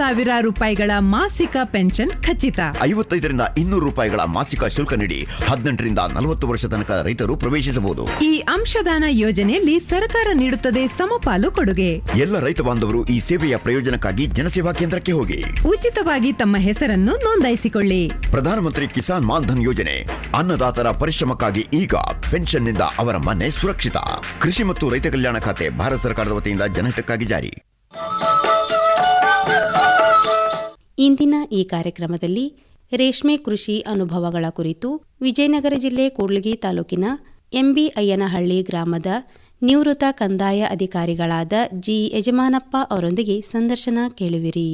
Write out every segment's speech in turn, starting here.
ಸಾವಿರ ರೂಪಾಯಿಗಳ ಮಾಸಿಕ ಪೆನ್ಷನ್ ಖಚಿತ ಐವತ್ತೈದರಿಂದ ಇನ್ನೂರು ರೂಪಾಯಿಗಳ ಮಾಸಿಕ ಶುಲ್ಕ ನೀಡಿ ಹದಿನೆಂಟರಿಂದ ನಲವತ್ತು ವರ್ಷ ತನಕ ರೈತರು ಪ್ರವೇಶಿಸಬಹುದು ಈ ಅಂಶದಾನ ಯೋಜನೆಯಲ್ಲಿ ಸರ್ಕಾರ ನೀಡುತ್ತದೆ ಸಮಪಾಲು ಕೊಡುಗೆ ಎಲ್ಲ ರೈತ ಬಾಂಧವರು ಈ ಸೇವೆಯ ಪ್ರಯೋಜನಕ್ಕಾಗಿ ಜನಸೇವಾ ಕೇಂದ್ರಕ್ಕೆ ಹೋಗಿ ಉಚಿತವಾಗಿ ತಮ್ಮ ಹೆಸರನ್ನು ನೋಂದಾಯಿಸಿಕೊಳ್ಳಿ ಪ್ರಧಾನಮಂತ್ರಿ ಕಿಸಾನ್ ಮಾನ್ಧನ್ ಯೋಜನೆ ಅನ್ನದಾತರ ಪರಿಶ್ರಮಕ್ಕಾಗಿ ಈಗ ಪೆನ್ಷನ್ನಿಂದ ಅವರ ಮನೆ ಸುರಕ್ಷಿತ ಕೃಷಿ ಮತ್ತು ರೈತ ಕಲ್ಯಾಣ ಖಾತೆ ಭಾರತ ಸರ್ಕಾರದ ವತಿಯಿಂದ ಜನಹಿತಕ್ಕಾಗಿ ಜಾರಿ ಇಂದಿನ ಈ ಕಾರ್ಯಕ್ರಮದಲ್ಲಿ ರೇಷ್ಮೆ ಕೃಷಿ ಅನುಭವಗಳ ಕುರಿತು ವಿಜಯನಗರ ಜಿಲ್ಲೆ ಕೂಡ್ಲಿಗಿ ತಾಲೂಕಿನ ಎಂಬಿ ಅಯ್ಯನಹಳ್ಳಿ ಗ್ರಾಮದ ನಿವೃತ್ತ ಕಂದಾಯ ಅಧಿಕಾರಿಗಳಾದ ಜಿ ಯಜಮಾನಪ್ಪ ಅವರೊಂದಿಗೆ ಸಂದರ್ಶನ ಕೇಳುವಿರಿ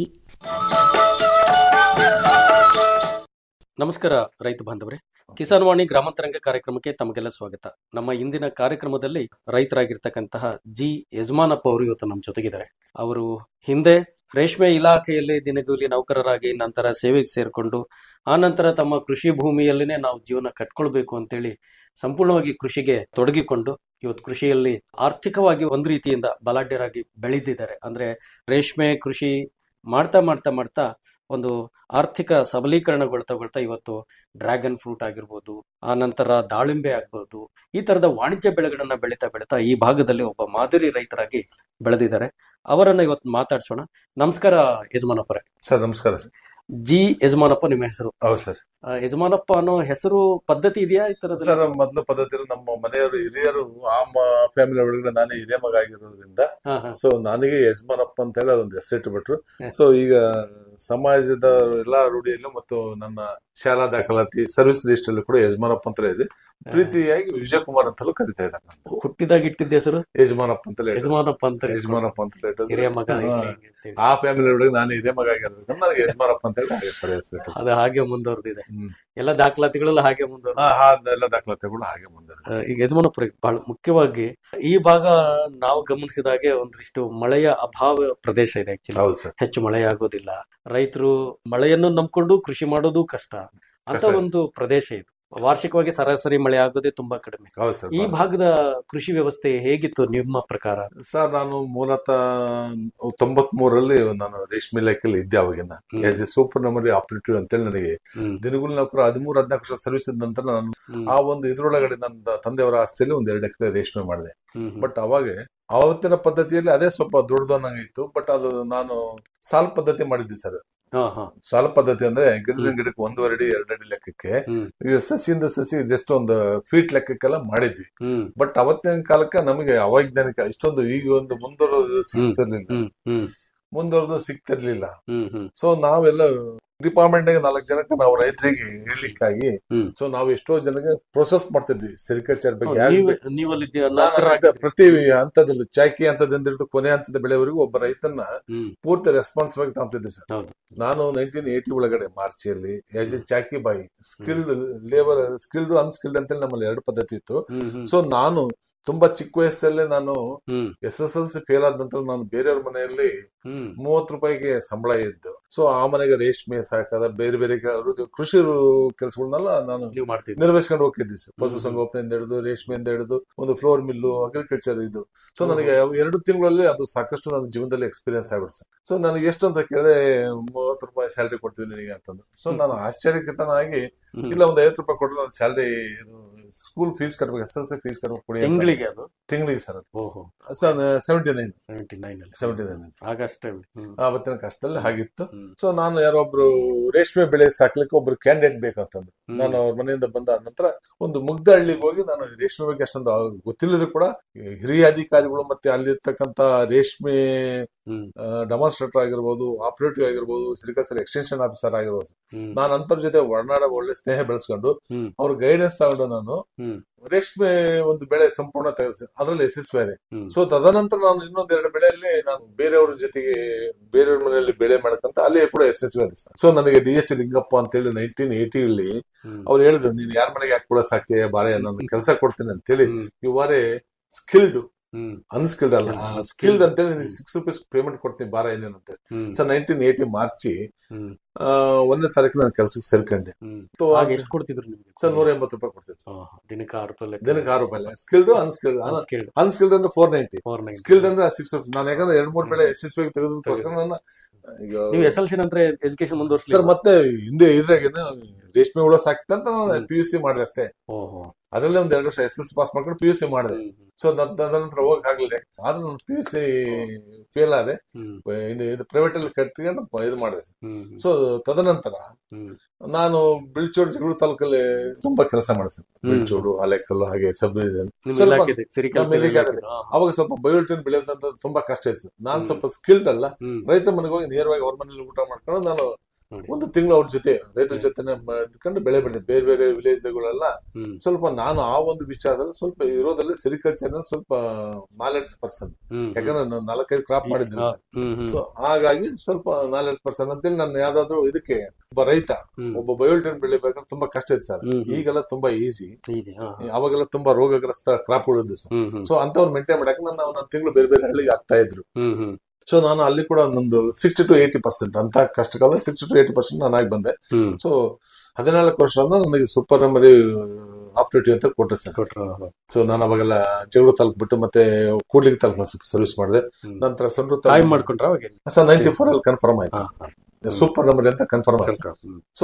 ನಮಸ್ಕಾರ ರೈತ ಬಾಂಧವರೇ ಕಿಸಾನ್ ವಾಣಿ ಗ್ರಾಮಾಂತರಂಗ ಕಾರ್ಯಕ್ರಮಕ್ಕೆ ತಮಗೆಲ್ಲ ಸ್ವಾಗತ ನಮ್ಮ ಇಂದಿನ ಕಾರ್ಯಕ್ರಮದಲ್ಲಿ ರೈತರಾಗಿರ್ತಕ್ಕಂತಹ ಜಿ ಯಜಮಾನಪ್ಪ ಅವರು ಇವತ್ತು ನಮ್ಮ ಜೊತೆಗಿದ್ದಾರೆ ಅವರು ಹಿಂದೆ ರೇಷ್ಮೆ ಇಲಾಖೆಯಲ್ಲಿ ದಿನಗೂಲಿ ನೌಕರರಾಗಿ ನಂತರ ಸೇವೆಗೆ ಸೇರಿಕೊಂಡು ಆ ನಂತರ ತಮ್ಮ ಕೃಷಿ ಭೂಮಿಯಲ್ಲಿನೇ ನಾವು ಜೀವನ ಕಟ್ಕೊಳ್ಬೇಕು ಅಂತೇಳಿ ಸಂಪೂರ್ಣವಾಗಿ ಕೃಷಿಗೆ ತೊಡಗಿಕೊಂಡು ಇವತ್ತು ಕೃಷಿಯಲ್ಲಿ ಆರ್ಥಿಕವಾಗಿ ಒಂದು ರೀತಿಯಿಂದ ಬಲಾಢ್ಯರಾಗಿ ಬೆಳೆದಿದ್ದಾರೆ ಅಂದ್ರೆ ರೇಷ್ಮೆ ಕೃಷಿ ಮಾಡ್ತಾ ಮಾಡ್ತಾ ಮಾಡ್ತಾ ಒಂದು ಆರ್ಥಿಕ ಸಬಲೀಕರಣಗೊಳ್ತಾ ಇವತ್ತು ಡ್ರ್ಯಾಗನ್ ಫ್ರೂಟ್ ಆಗಿರ್ಬೋದು ಆ ನಂತರ ದಾಳಿಂಬೆ ಆಗ್ಬೋದು ಈ ತರದ ವಾಣಿಜ್ಯ ಬೆಳೆಗಳನ್ನ ಬೆಳೀತಾ ಬೆಳೀತಾ ಈ ಭಾಗದಲ್ಲಿ ಒಬ್ಬ ಮಾದರಿ ರೈತರಾಗಿ ಬೆಳೆದಿದ್ದಾರೆ ಅವರನ್ನ ಇವತ್ತು ಮಾತಾಡ್ಸೋಣ ನಮಸ್ಕಾರ ಯಜಮಾನಪ್ಪರೇ ಸರ್ ನಮಸ್ಕಾರ ಸರ್ ಜಿ ಯಜಮಾನಪ್ಪ ನಿಮ್ಮ ಹೆಸರು ಹೌದು ಸರ್ ಆ, ಯಜಮಾನಪ್ಪ ಅನ್ನೋ ಹೆಸರು ಪದ್ಧತಿ ಇದೆಯಾ ಈ ತರದ ಸರ್ ಮೊದಲು ಪದ್ಧತಿ ನಮ್ಮ ಮನೆಯವರು ಹಿರಿಯರು ಆ ಫ್ಯಾಮಿಲಿ ಒಳಗಡೆ ನಾನೇ ಹಿರಿಯ ಮಗ ಆಗಿರೋದ್ರಿಂದ ಹಾ ಹಾ ಸೊ ನನಗೆ ಯಜಮಾನಪ್ಪ ಅಂತ ಹೇಳಿ ಅದೊಂದು ಹೆಸರಿಟ್ಬಿಟ್ರು ಹ್ಮ್. ಸೊ ಈಗ ಸಮಾಜದ ಎಲ್ಲಾ ರೂಢಿಯಲ್ಲೂ ಮತ್ತು ನನ್ನ ಶಾಲಾ ದಾಖಲಾತಿ ಸರ್ವಿಸ್ ಲಿಸ್ಟ್ ಅಲ್ಲೂ ಕೂಡ ಯಜಮಾನಪ್ಪ ಅಂತಲೇ ಇದೆ ಪ್ರೀತಿಯಾಗಿ ವಿಜಯ್ ಕುಮಾರ್ ಅಂತಲೂ ಕರಿತಾ ಇದ್ದಾರೆ ನನ್ನ. ಹುಟ್ಟಿದಾಗ ಇಟ್ಟಿದ್ದ ಹೆಸರು ಯಜಮಾನಪ್ಪ ಅಂತಲೇ ಇಡೋದು. ಯಜಮಾನಪ್ಪ ಅಂತ ಯಜಮಾನಪ್ಪ ಅಂತಲೇ ಇಡೋದು. ಹಿರಿಯ ಮಗ ಹಾ. ಹಿಂಗೆ ಹಿಂಗೆ ಅಂತೇಳಿ. ಆ ಫ್ಯಾಮಿಲಿ ಒಳಗೆ ನಾನು ಹಿರಿಯ ಮಗ ಆಗಿರೋದ್ರಿಂದ ನನಗೆ ಯಜಮಾನಪ್ಪ ಅಂತ ಹೇಳಿ ಹಾಗೆ ಪಡೆ ಹೆಸರಿಟ್ಟು. ಅದು ಹಾಗೆ ಮುಂದುವರೆದಿದೆ ಹ್ಮ್. ಎಲ್ಲ ದಾಖಲಾತಿಗಳೆಲ್ಲ ಹಾಗೆ ಮುಂದುವರೆದ ಆ, ಆ ಎಲ್ಲ ದಾಖಲಾತಿಗಳು ಹಾಗೆ ಮುಂದೆ ಈಗ ಯಜಮಾನಪುರ ಬಹಳ ಮುಖ್ಯವಾಗಿ ಈ ಭಾಗ ನಾವು ಗಮನಿಸಿದಾಗೆ ಒಂದಿಷ್ಟು ಮಳೆಯ ಅಭಾವ ಪ್ರದೇಶ ಇದೆ ಆಕ್ಚುಲಿ ಹೌದು ಸರ್ ಹೆಚ್ಚು ಮಳೆ ಆಗೋದಿಲ್ಲ ರೈತರು ಮಳೆಯನ್ನು ನಂಬ್ಕೊಂಡು ಕೃಷಿ ಮಾಡೋದು ಕಷ್ಟ ಅಂತ ಕಷ್ಟ. ಒಂದು ಪ್ರದೇಶ ಇದು ವಾರ್ಷಿಕವಾಗಿ ಸರಾಸರಿ ಮಳೆ ಆಗೋದೇ ತುಂಬಾ ಕಡಿಮೆ ಹೌದು ಸರ್ ಈ ಭಾಗದ ಕೃಷಿ ವ್ಯವಸ್ಥೆ ಹೇಗಿತ್ತು ನಿಮ್ಮ ಪ್ರಕಾರ ಸರ್ ನಾನು ಮೂಲತಃ ತೊಂಬತ್ ಮೂರರಲ್ಲಿ ನಾನು ರೇಷ್ಮೆ ಇಲಾಖೆಯಲ್ಲಿ ಇದ್ದೆ ಅವಾಗಿನ ಹ್ಮ್. As a supernumerary operative ಅಂತೇಳಿ ನನಗೆ ಹ್ಮ್. ದಿನಗೂಲಿ ನೌಕರ ಹದಿಮೂರು ಹದಿನಾಲ್ಕು ವರ್ಷ ಸರ್ವಿಸ್ ಇದ್ದ ನಂತರ ನಾನು ಹ್ಮ್. ಆ ಒಂದು ಇದ್ರೊಳಗಡೆ ನನ್ನ ತಂದೆಯವರ ಆಸ್ತಿಯಲ್ಲಿ ಒಂದ್ ಎರಡು ಎಕರೆ ರೇಷ್ಮೆ ಮಾಡಿದೆ ಹ್ಮ್. ಹ್ಮ್. ಬಟ್ ಅವಾಗ ಆವತ್ತಿನ ಪದ್ಧತಿಯಲ್ಲಿ ಅದೇ ಸ್ವಲ್ಪ ದೊಡ್ಡದನ್ನಂಗಿತ್ತು ಬಟ್ ಅದು ನಾನು ಸಾಲ್ ಪದ್ಧತಿ ಮಾಡಿದ್ದೆ ಸರ್ ಹಾ ಹಾ ಸಾಲ್ ಪದ್ಧತಿ ಅಂದ್ರೆ ಗಿಡದಿಂದ ಗಿಡಕ್ಕೆ ಒಂದೂವರೆ ಅಡಿ ಎರಡು ಅಡಿ ಲೆಕ್ಕಕ್ಕೆ ಹ್ಮ್. ಈಗ ಸಸಿಯಿಂದ ಸಸಿ ಜಸ್ಟ್ ಒಂದು ಫೀಟ್ ಲೆಕ್ಕಕ್ಕೆಲ್ಲ ಮಾಡಿದ್ವಿ ಹ್ಮ್ ಬಟ್ ಅವತ್ತಿನ ಕಾಲಕ್ಕೆ ನಮಗೆ ಅವೈಜ್ಞಾನಿಕ ಇಷ್ಟೊಂದು ಈಗ ಒಂದು ಮುಂದುವರೆದು ಸಿಗ್ತಿರ್ಲಿಲ್ಲ ಹ್ಮ್ ಹ್ಮ್ ಮುಂದುವರೆದು ಸಿಗ್ತಿರ್ಲಿಲ್ಲ ಹ್ಮ್ ಹ್ಮ್ ಸೊ ನಾವೆಲ್ಲ ಡಿಪಾರ್ಟ್ಮೆಂಟ್ ನಾಲ್ಕು ಜನಕ್ಕೆ ನಾವು ರೈತರಿಗೆ ಹೇಳಲಿಕ್ಕಾಗಿ ಹ್ಮ್. ಸೊ ನಾವು ಎಷ್ಟೋ ಜನಕ್ಕೆ ಪ್ರೊಸೆಸ್ ಮಾಡ್ತಿದ್ವಿ ಸೆರಿಕಲ್ಚರ್ ಬಗ್ಗೆ ಹೌದು, ಯಾರು ನೀವ್- ಬೆ- ನೀವಲ್ಲಿ ನಾನು ನೌಕರರಾಗಿ- ಪ್ರತಿ ಹಂತದಲ್ಲೂ ಚಾಕಿ ಹಂತದಿಂದ ಹಿಡಿದು ಕೊನೆ ಹಂತದ ಬೆಳೆವರೆಗೂ ಒಬ್ಬ ರೈತನ್ನ ಹ್ಮ್ ಪೂರ್ತಿ ರೆಸ್ಪಾನ್ಸಿಬಲ್ ತಗೊಂತಿದ್ದೆ ಸರ್ ಹೌದು. ನಾನು ನೈನ್ಟೀನ್ ಏಟಿ ಒಳಗಡೆ ಮಾರ್ಚಿಯಲ್ಲಿ ಆಸ್ ಎ ಚಾಕಿ ಬಾಯಿ ಸ್ಕಿಲ್ಡ್ ಲೇಬರ್ ಸ್ಕಿಲ್ಡ್ ಅನ್ಸ್ಕಿಲ್ಡ್ ಅಂತೇಳಿ ನಮ್ಮಲ್ಲಿ ಎರಡು ಪದ್ಧತಿ ಇತ್ತು ಹ್ಮ್ ಹ್ಮ್ ಸೊ ನಾನು ತುಂಬಾ ಚಿಕ್ಕ ವಯಸ್ಸಲ್ಲೇ ನಾನು ಹ್ಮ್ S S L C fail ಆದ ನಂತರ ನಾನು ಬೇರೆಯವ್ರ ಮನೆಯಲ್ಲಿ ಹ್ಮ್ ಮೂವತ್ತು ರೂಪಾಯಿಗೆ ಸಂಬಳ ಇದ್ದು ಸೊ ಆ ಮನೆಗೆ ರೇಷ್ಮೆ ಸಾಕಾದ ಬೇರೆ ಬೇರೆ ಕ- ವೃತ್ತಿ- ಕೃಷಿ ಕೆಲಸಗಳನ್ನೆಲ್ಲ ನಾನು ನೀವು ಮಾಡ್ತಿದ್ರಿ ನಿರ್ವಹಿಸ್ಕೊಂಡು ಹೋಗ್ತಿದ್ವಿ ಸರ್ ಹ್ಮ್. ಪಶುಸಂಗೋಪನೆಯಿಂದ ಹಿಡಿದು ರೇಷ್ಮೆಯಿಂದ ಹಿಡಿದು ಒಂದು ಫ್ಲೋರ್ ಮಿಲ್ಲು ಅಗ್ರಿಕಲ್ಚರ್ ಇದು ಸೊ ನನಗೆ ಎರಡು ತಿಂಗಳಲ್ಲಿ ಅದು ಸಾಕಷ್ಟು ನನ್ನ ಜೀವನದಲ್ಲಿ ಎಕ್ಸ್ಪೀರಿಯನ್ಸ್ ಆಗ್ಬಿಡ್ತು ಸರ್ ಸೊ ನನಗೆ ಎಷ್ಟು ಅಂತ ಕೇಳಿದ್ರೆ ಮೂವತ್ತು ರೂಪಾಯಿ ಸ್ಯಾಲ್ರಿ ಕೊಡ್ತೀವಿ ನಿನಗೆ ಅಂತಂದು ಸೊ ನಾನು ಆಶ್ಚರ್ಯಕಿತನಾಗಿ ಹ್ಮ್. ಇಲ್ಲ ಒಂದು ಐವತ್ತು ರೂಪಾಯಿ ಕೊಟ್ಟರೆ ನನ್ನ ಸ್ಯಾಲ್ರಿ ಇದು ಸ್ಕೂಲ್ ಫೀಸ್ ಕಟ್ಬೇಕು ಎಸ್ ಎಲ್ ಸಿ ಫೀಸ್ ಕಟ್ಬೇಕು ಕೊಡಿ ಅಂತ. ತಿಂಗಳಿಗೆ ಅದು ತಿಂಗಳಿಗೆ ಸರ್ ಅದು ಓಹೋ sir seventy nine seventy nine ಅಲ್ಲಿ ಸೆವೆಂಟಿ ನೈನ್ ಆಗಷ್ಟೇ ಹ್ಮ್ ಆವತ್ತಿನ ಕಷ್ಟದಲ್ಲಿ ಹಾಗಿತ್ತು ಹ್ಮ್. ಸೊ ನಾನು ಯಾರೊಬ್ರು ರೇಷ್ಮೆ ಬೆಳೆ ಸಾಕ್ಲಿಕ್ಕೆ ಒಬ್ರು ಕ್ಯಾಂಡಿಡೇಟ್ ಬೇಕಂತಂದು ಹ್ಮ್. ನಾನು ಅವ್ರ ಮನೆಯಿಂದ ಬಂದ ನಂತರ ಒಂದು ಮುಗ್ಧ ಹಳ್ಳಿಗೆ ಹೋಗಿ ನಾನು ರೇಷ್ಮೆ ಬಗ್ಗೆ ಅಷ್ಟೊಂದು ಗೊತ್ತಿಲ್ಲದ್ರು ಕೂಡ ಈ ಹಿರಿಯ ಅಧಿಕಾರಿಗಳು ಮತ್ತೆ ಅಲ್ಲಿರ್ತಕ್ಕಂತ ರೇಷ್ಮೆ ಹ್ಮ್ ಡೆಮಾನ್ಸ್ಟ್ರೇಟರ್ ಆಗಿರ್ಬೋದು ಆಪರೇಟಿವ್ ಆಗಿರ್ಬೋದು ಸಿರಿಕಲ್ಚರ್ ಎಕ್ಸ್ಟೆನ್ಷನ್ ಆಫೀಸರ್ ಆಗಿರ್ಬೋದು ಹ್ಮ್ ನಾನು ಅಂತರ ಜೊತೆ ಒಡನಾಡ ಒಳ್ಳೆ ಸ್ನೇಹ ಬೆಳೆಸ್ಕೊಂಡು ಹ್ಮ್. ಅವ್ರ ಗೈಡೆನ್ಸ್ ತಗೊಂಡು ನಾನು ಹ್ಮ್. ರೇಷ್ಮೆ ಒಂದು ಬೆಳೆ ಸಂಪೂರ್ಣ ತೆಗೆಸಿ ಅದ್ರಲ್ಲಿ ಯಶಸ್ವಿಯಾದೆ ಹ್ಮ್. ಸೊ ತದನಂತರ ನಾನು ಇನ್ನೊಂದೆರಡು ಬೆಳೆಯಲ್ಲಿ ನಾನು ಬೇರೆಯವ್ರ ಜೊತೆಗೆ ಬೇರೆಯವ್ರ ಮನೆಯಲ್ಲಿ ಬೆಳೆ ಮಾಡಕ್ಕಂತ ಅಲ್ಲಿ ಕೂಡ ಯಶಸ್ವಿ ಆದ ಸೊ ನನಗೆ ಡಿ ಎಚ್ ಲಿಂಗಪ್ಪ ಅಂತೇಳಿ ನೈನ್ಟೀನ್ ಏಟಿಯಲ್ಲಿ ಹ್ಮ್. ಅವ್ರು ಹೇಳಿದ್ರು ನೀನ್ ಯಾರ ಮನೆಗೆ ಯಾಕೆ ಕೂಡ ಸಾಕ್ತೀಯ ಬಾರೆ ನಾನು ಕೆಲಸ ಕೊಡ್ತೀನಿ ಅಂತೇಳಿ ಹ್ಮ್. You are a skilled hmm unskilled ಅಲ್ಲ ಹಾ, ಸ್ಕಿಲ್ಡ್ skilled. ಅಂತೇಳಿ ನಿನಗೆ ಸಿಕ್ಸ್ ರುಪೀಸ್ ಪೇಮೆಂಟ್ ಕೊಡ್ತೀನಿ ಬಾರ ಏನೇನು ಅಂತ ಹ್ಮ್ ಸೊ ನೈನ್ಟೀನ್ ಏಟಿ ಮಾರ್ಚಿ ಹ್ಮ್ ಆ, ಒಂದನೇ ತಾರೀಕು ನಾನು ಕೆಲಸಕ್ಕೆ ಸೇರ್ಕೊಂಡೆ ಹ್ಮ್ So, ಆಗ ಆಗ- ಎಷ್ಟು ಕೊಡ್ತಿದ್ರು ನಿಮ್ಗೆ ಸರ್ ನೂರ ಎಂಬತ್ತು ರೂಪಾಯಿ ಕೊಡ್ತಿದ್ರು ಆ, ದಿನಕ್ಕೆ ಆರು ರೂಪಾಯಿ ಲೆಕ್ಕ. ದಿನಕ್ಕೆ ಆರು ರೂಪಾಯಿ ಸ್ಕಿಲ್ಡ್ ಅನ್ಸ್ಕಿಲ್ಡ್ Unskilled. ಅನ್ಸ್ಕಿಲ್ಡ್ ಅಂದ್ರೆ four ninety Four ninety. Skilled ಅಂದ್ರೆ ಸಿಕ್ಸ್ ರುಪೀಸ್ ನಾನು ಯಾಕಂದ್ರೆ ಎರಡ್ ಮೂರ್ ಬೆಳೆ ಯಶಸ್ವಿಯಾಗಿ ತೆಗೆದಕ್ಕೋಸ್ಕರ ನನ್ನ ಈಗ ನೀವು ಎಸ್ ಎಲ್ ಸಿ ನಂತರ ಎಜುಕೇಶನ್ ಸರ್ ಮುಂದುವರ್ಸಿ ಮತ್ತೆ ಹಿಂದೆ ಇದ್ರಾಗೇನು ರೇಷ್ಮೆ ಹುಳ ಸಾಕ್ತಂತ ನಾನು ಹ್ಮ್. ಪಿ ಯು ಸಿ ಮಾಡಿದೆ ಅಷ್ಟೇ ಓಹೋ ಅದ್ರಲ್ಲೇ ಒಂದ್ ಎರಡು ವರ್ಷ ಎಸ್ ಎಲ್ ಸಿ ಪಾಸ್ ಮಾಡ್ಕೊಂಡು ಪಿ ಯು ಸಿ ಮಾಡಿದೆ ಸೊ ನಂತರ ಹೋಗಕ್ ಆಗ್ಲಿಲ್ಲ ಆದ್ರೆ ನಾನು ಪಿ ಯು ಸಿ ಫೇಲ್ ಆದೆ ಹ್ಮ್ ಇನ್ನು ಇದು ಪ್ರೈವೇಟ್ ಅಲ್ಲಿ ಕಟ್ಕೊಂಡು ಇದು ಮಾಡಿದೆ ಹ್ಮ್ ಸೊ ತದನಂತರ ಹ್ಮ್ ನಾನು ಬಿಳ್ಚೋಡು ಜಗಳೂರು ತಾಲೂಕಲ್ಲಿ ತುಂಬಾ ಕೆಲಸ ಮಾಡಿದೆ ಸರ್ ಹ್ಮ್. ಬಿಳ್ಚೋಡು ಆಲೆಕಲ್ಲು ಹಾಗೆ ಸಬ್ ಡಿವಿಷನ್ ನಿಮ್ಮ ಸ್ವಲ್ಪ ಇಲಾಖೆ ಸಿರಿಕಲ್ಚರ್ ನಮ್ಮ ಇಲಾಖೆ ಇಲಾಖೆ. ಹಾ, ಹಾ. ಅವಾಗ ಸ್ವಲ್ಪ ಬಯೋಟಿನ್ ಬೆಳೆಯೋದಂತ ತುಂಬಾ ಕಷ್ಟ ಇತ್ತು ಸರ್. ನಾನ್ ಹ್ಮ್. ಸ್ವಲ್ಪ ಸ್ಕಿಲ್ಡ್ ಅಲ್ಲ ಹ್ಮ್ ರೈತ ಮನೆಗೆ ಹೋಗಿ ನೇರವಾಗಿ ಅವ್ರ ಮನೇಲಿ ಊಟ ಮಾಡ್ಕೊಂಡು ನಾನು ನೋಡಿ. ಒಂದು ತಿಂಗಳು ಅವ್ರ ಜೊತೆ ರೈತರ ಹ್ಮ್. ಜೊತೆನೆ ಇದ್ಕೊಂಡು ಬೆಳೆ ಬೆಳೆದೆ ಬೇರೆ ಬೇರೆ ವಿಲೇಜ್ಗಳೆಲ್ಲ ಹ್ಮ್ ಸ್ವಲ್ಪ ನಾನು ಆ ಒಂದು ವಿಚಾರದಲ್ಲಿ ಸ್ವಲ್ಪ ಇರೋದ್ರಲ್ಲಿ ಸೆರಿಕಲ್ಚರ್ ಸ್ವಲ್ಪ ನಾಲೆಡ್ಜ್ ಪರ್ಸನ್ ಹ್ಮ್ ಯಾಕಂದ್ರೆ ನಾನು ನಾಲ್ಕೈದು ಕ್ರಾಪ್ ಮಾಡಿದ್ದೀನಿ ಹಾ, ಸರ್ ಹ್ಮ್ ಹ್ಮ್ ಸೊ ಹಾಗಾಗಿ ಸ್ವಲ್ಪ ನಾಲೆಡ್ಜ್ ಪರ್ಸನ್ ಅಂತೇಳಿ ನಾನು ಯಾವ್ದಾದ್ರು ಇದಕ್ಕೆ ಒಬ್ಬ ರೈತ ಹ್ಮ್. ಒಬ್ಬ ಬಯೋಲ್ಟಿನ್ ಬೆಳಿಬೇಕಾದ್ರೆ ತುಂಬಾ ಕಷ್ಟ ಇತ್ತು ಸರ್ ಹ್ಮ್, ಹ್ಮ್. ಈಗೆಲ್ಲ ತುಂಬಾ ಈಸಿ Easy, ಹಾ, ಹಾ. ಅವಾಗೆಲ್ಲ ತುಂಬಾ ರೋಗಗ್ರಸ್ತ ಕ್ರಾಪ್ ಉಳಿದ್ದು ಸರ್ ಹ್ಮ್ ಹ್ಮ್ ಸೊ ಅಂತವ್ರು ಮೇಂಟೈನ್ ಮಾಡಕ್ಕೆ ನನ್ನ ಒಂದೊಂದು ತಿಂಗಳು ಬೇರೆ ಬೇರೆ ಹಳ್ಳಿಗೆ ಆಗ್ತಾ ಇದ್ರು ಹ್ಮ್ ಹ್ಮ್ ಸೊ ನಾನು ಅಲ್ಲಿ ಕೂಡ ಒಂದೊಂದು ಸಿಕ್ಸ್ಟಿ ಟು ಏಯ್ಟಿ ಪರ್ಸೆಂಟ್ ಅಂತ ಕಷ್ಟ ಕಾಲ ಸಿಕ್ಸ್ಟಿ ಟು ಏಯ್ಟಿ ಪರ್ಸೆಂಟ್ ನಾನು ಆಗಿ ಬಂದೆ ಹ್ಮ್ ಸೊ ಹದಿನಾಲ್ಕು ವರ್ಷ ನನಗೆ ಸೂಪರ್ ಮೆಮರಿ ಆಪರೇಟಿವ್ ಅಂತ ಕೊಟ್ಟೆ ಸರ್ ಕೊಟ್ರು ಹಾ, ಹಾ. ಸೊ ನಾನು ಅವಾಗೆಲ್ಲ ಜಗಳೂರು ತಾಲೂಕು ಬಿಟ್ಟು ಮತ್ತೆ ಕೂಡ್ಲಿಗಿ ತಾಲೂಕು ಸರ್ವಿಸ್ ಮಾಡಿದೆ ಹ್ಮ್. ನಂತರ ಸಂಡೂರು ಕಾಯಂ ತಾಲೂಕು ಮಾಡ್ಕೊಂಡ್ರ ಅವಾಗ ಸರ್ ನೈಂಟಿ ಫೋರ್ ಅಲ್ಲಿ ಕನ್ಫರ್ಮ್ ಆಯ್ತು ಹಾ, ಹಾ. ಸೂಪರ್ ಮೆಮರಿ ಅಂತ ಕನ್ಫರ್ಮ್ ಆಯ್ತು ಹ್ಮ್. ಸೊ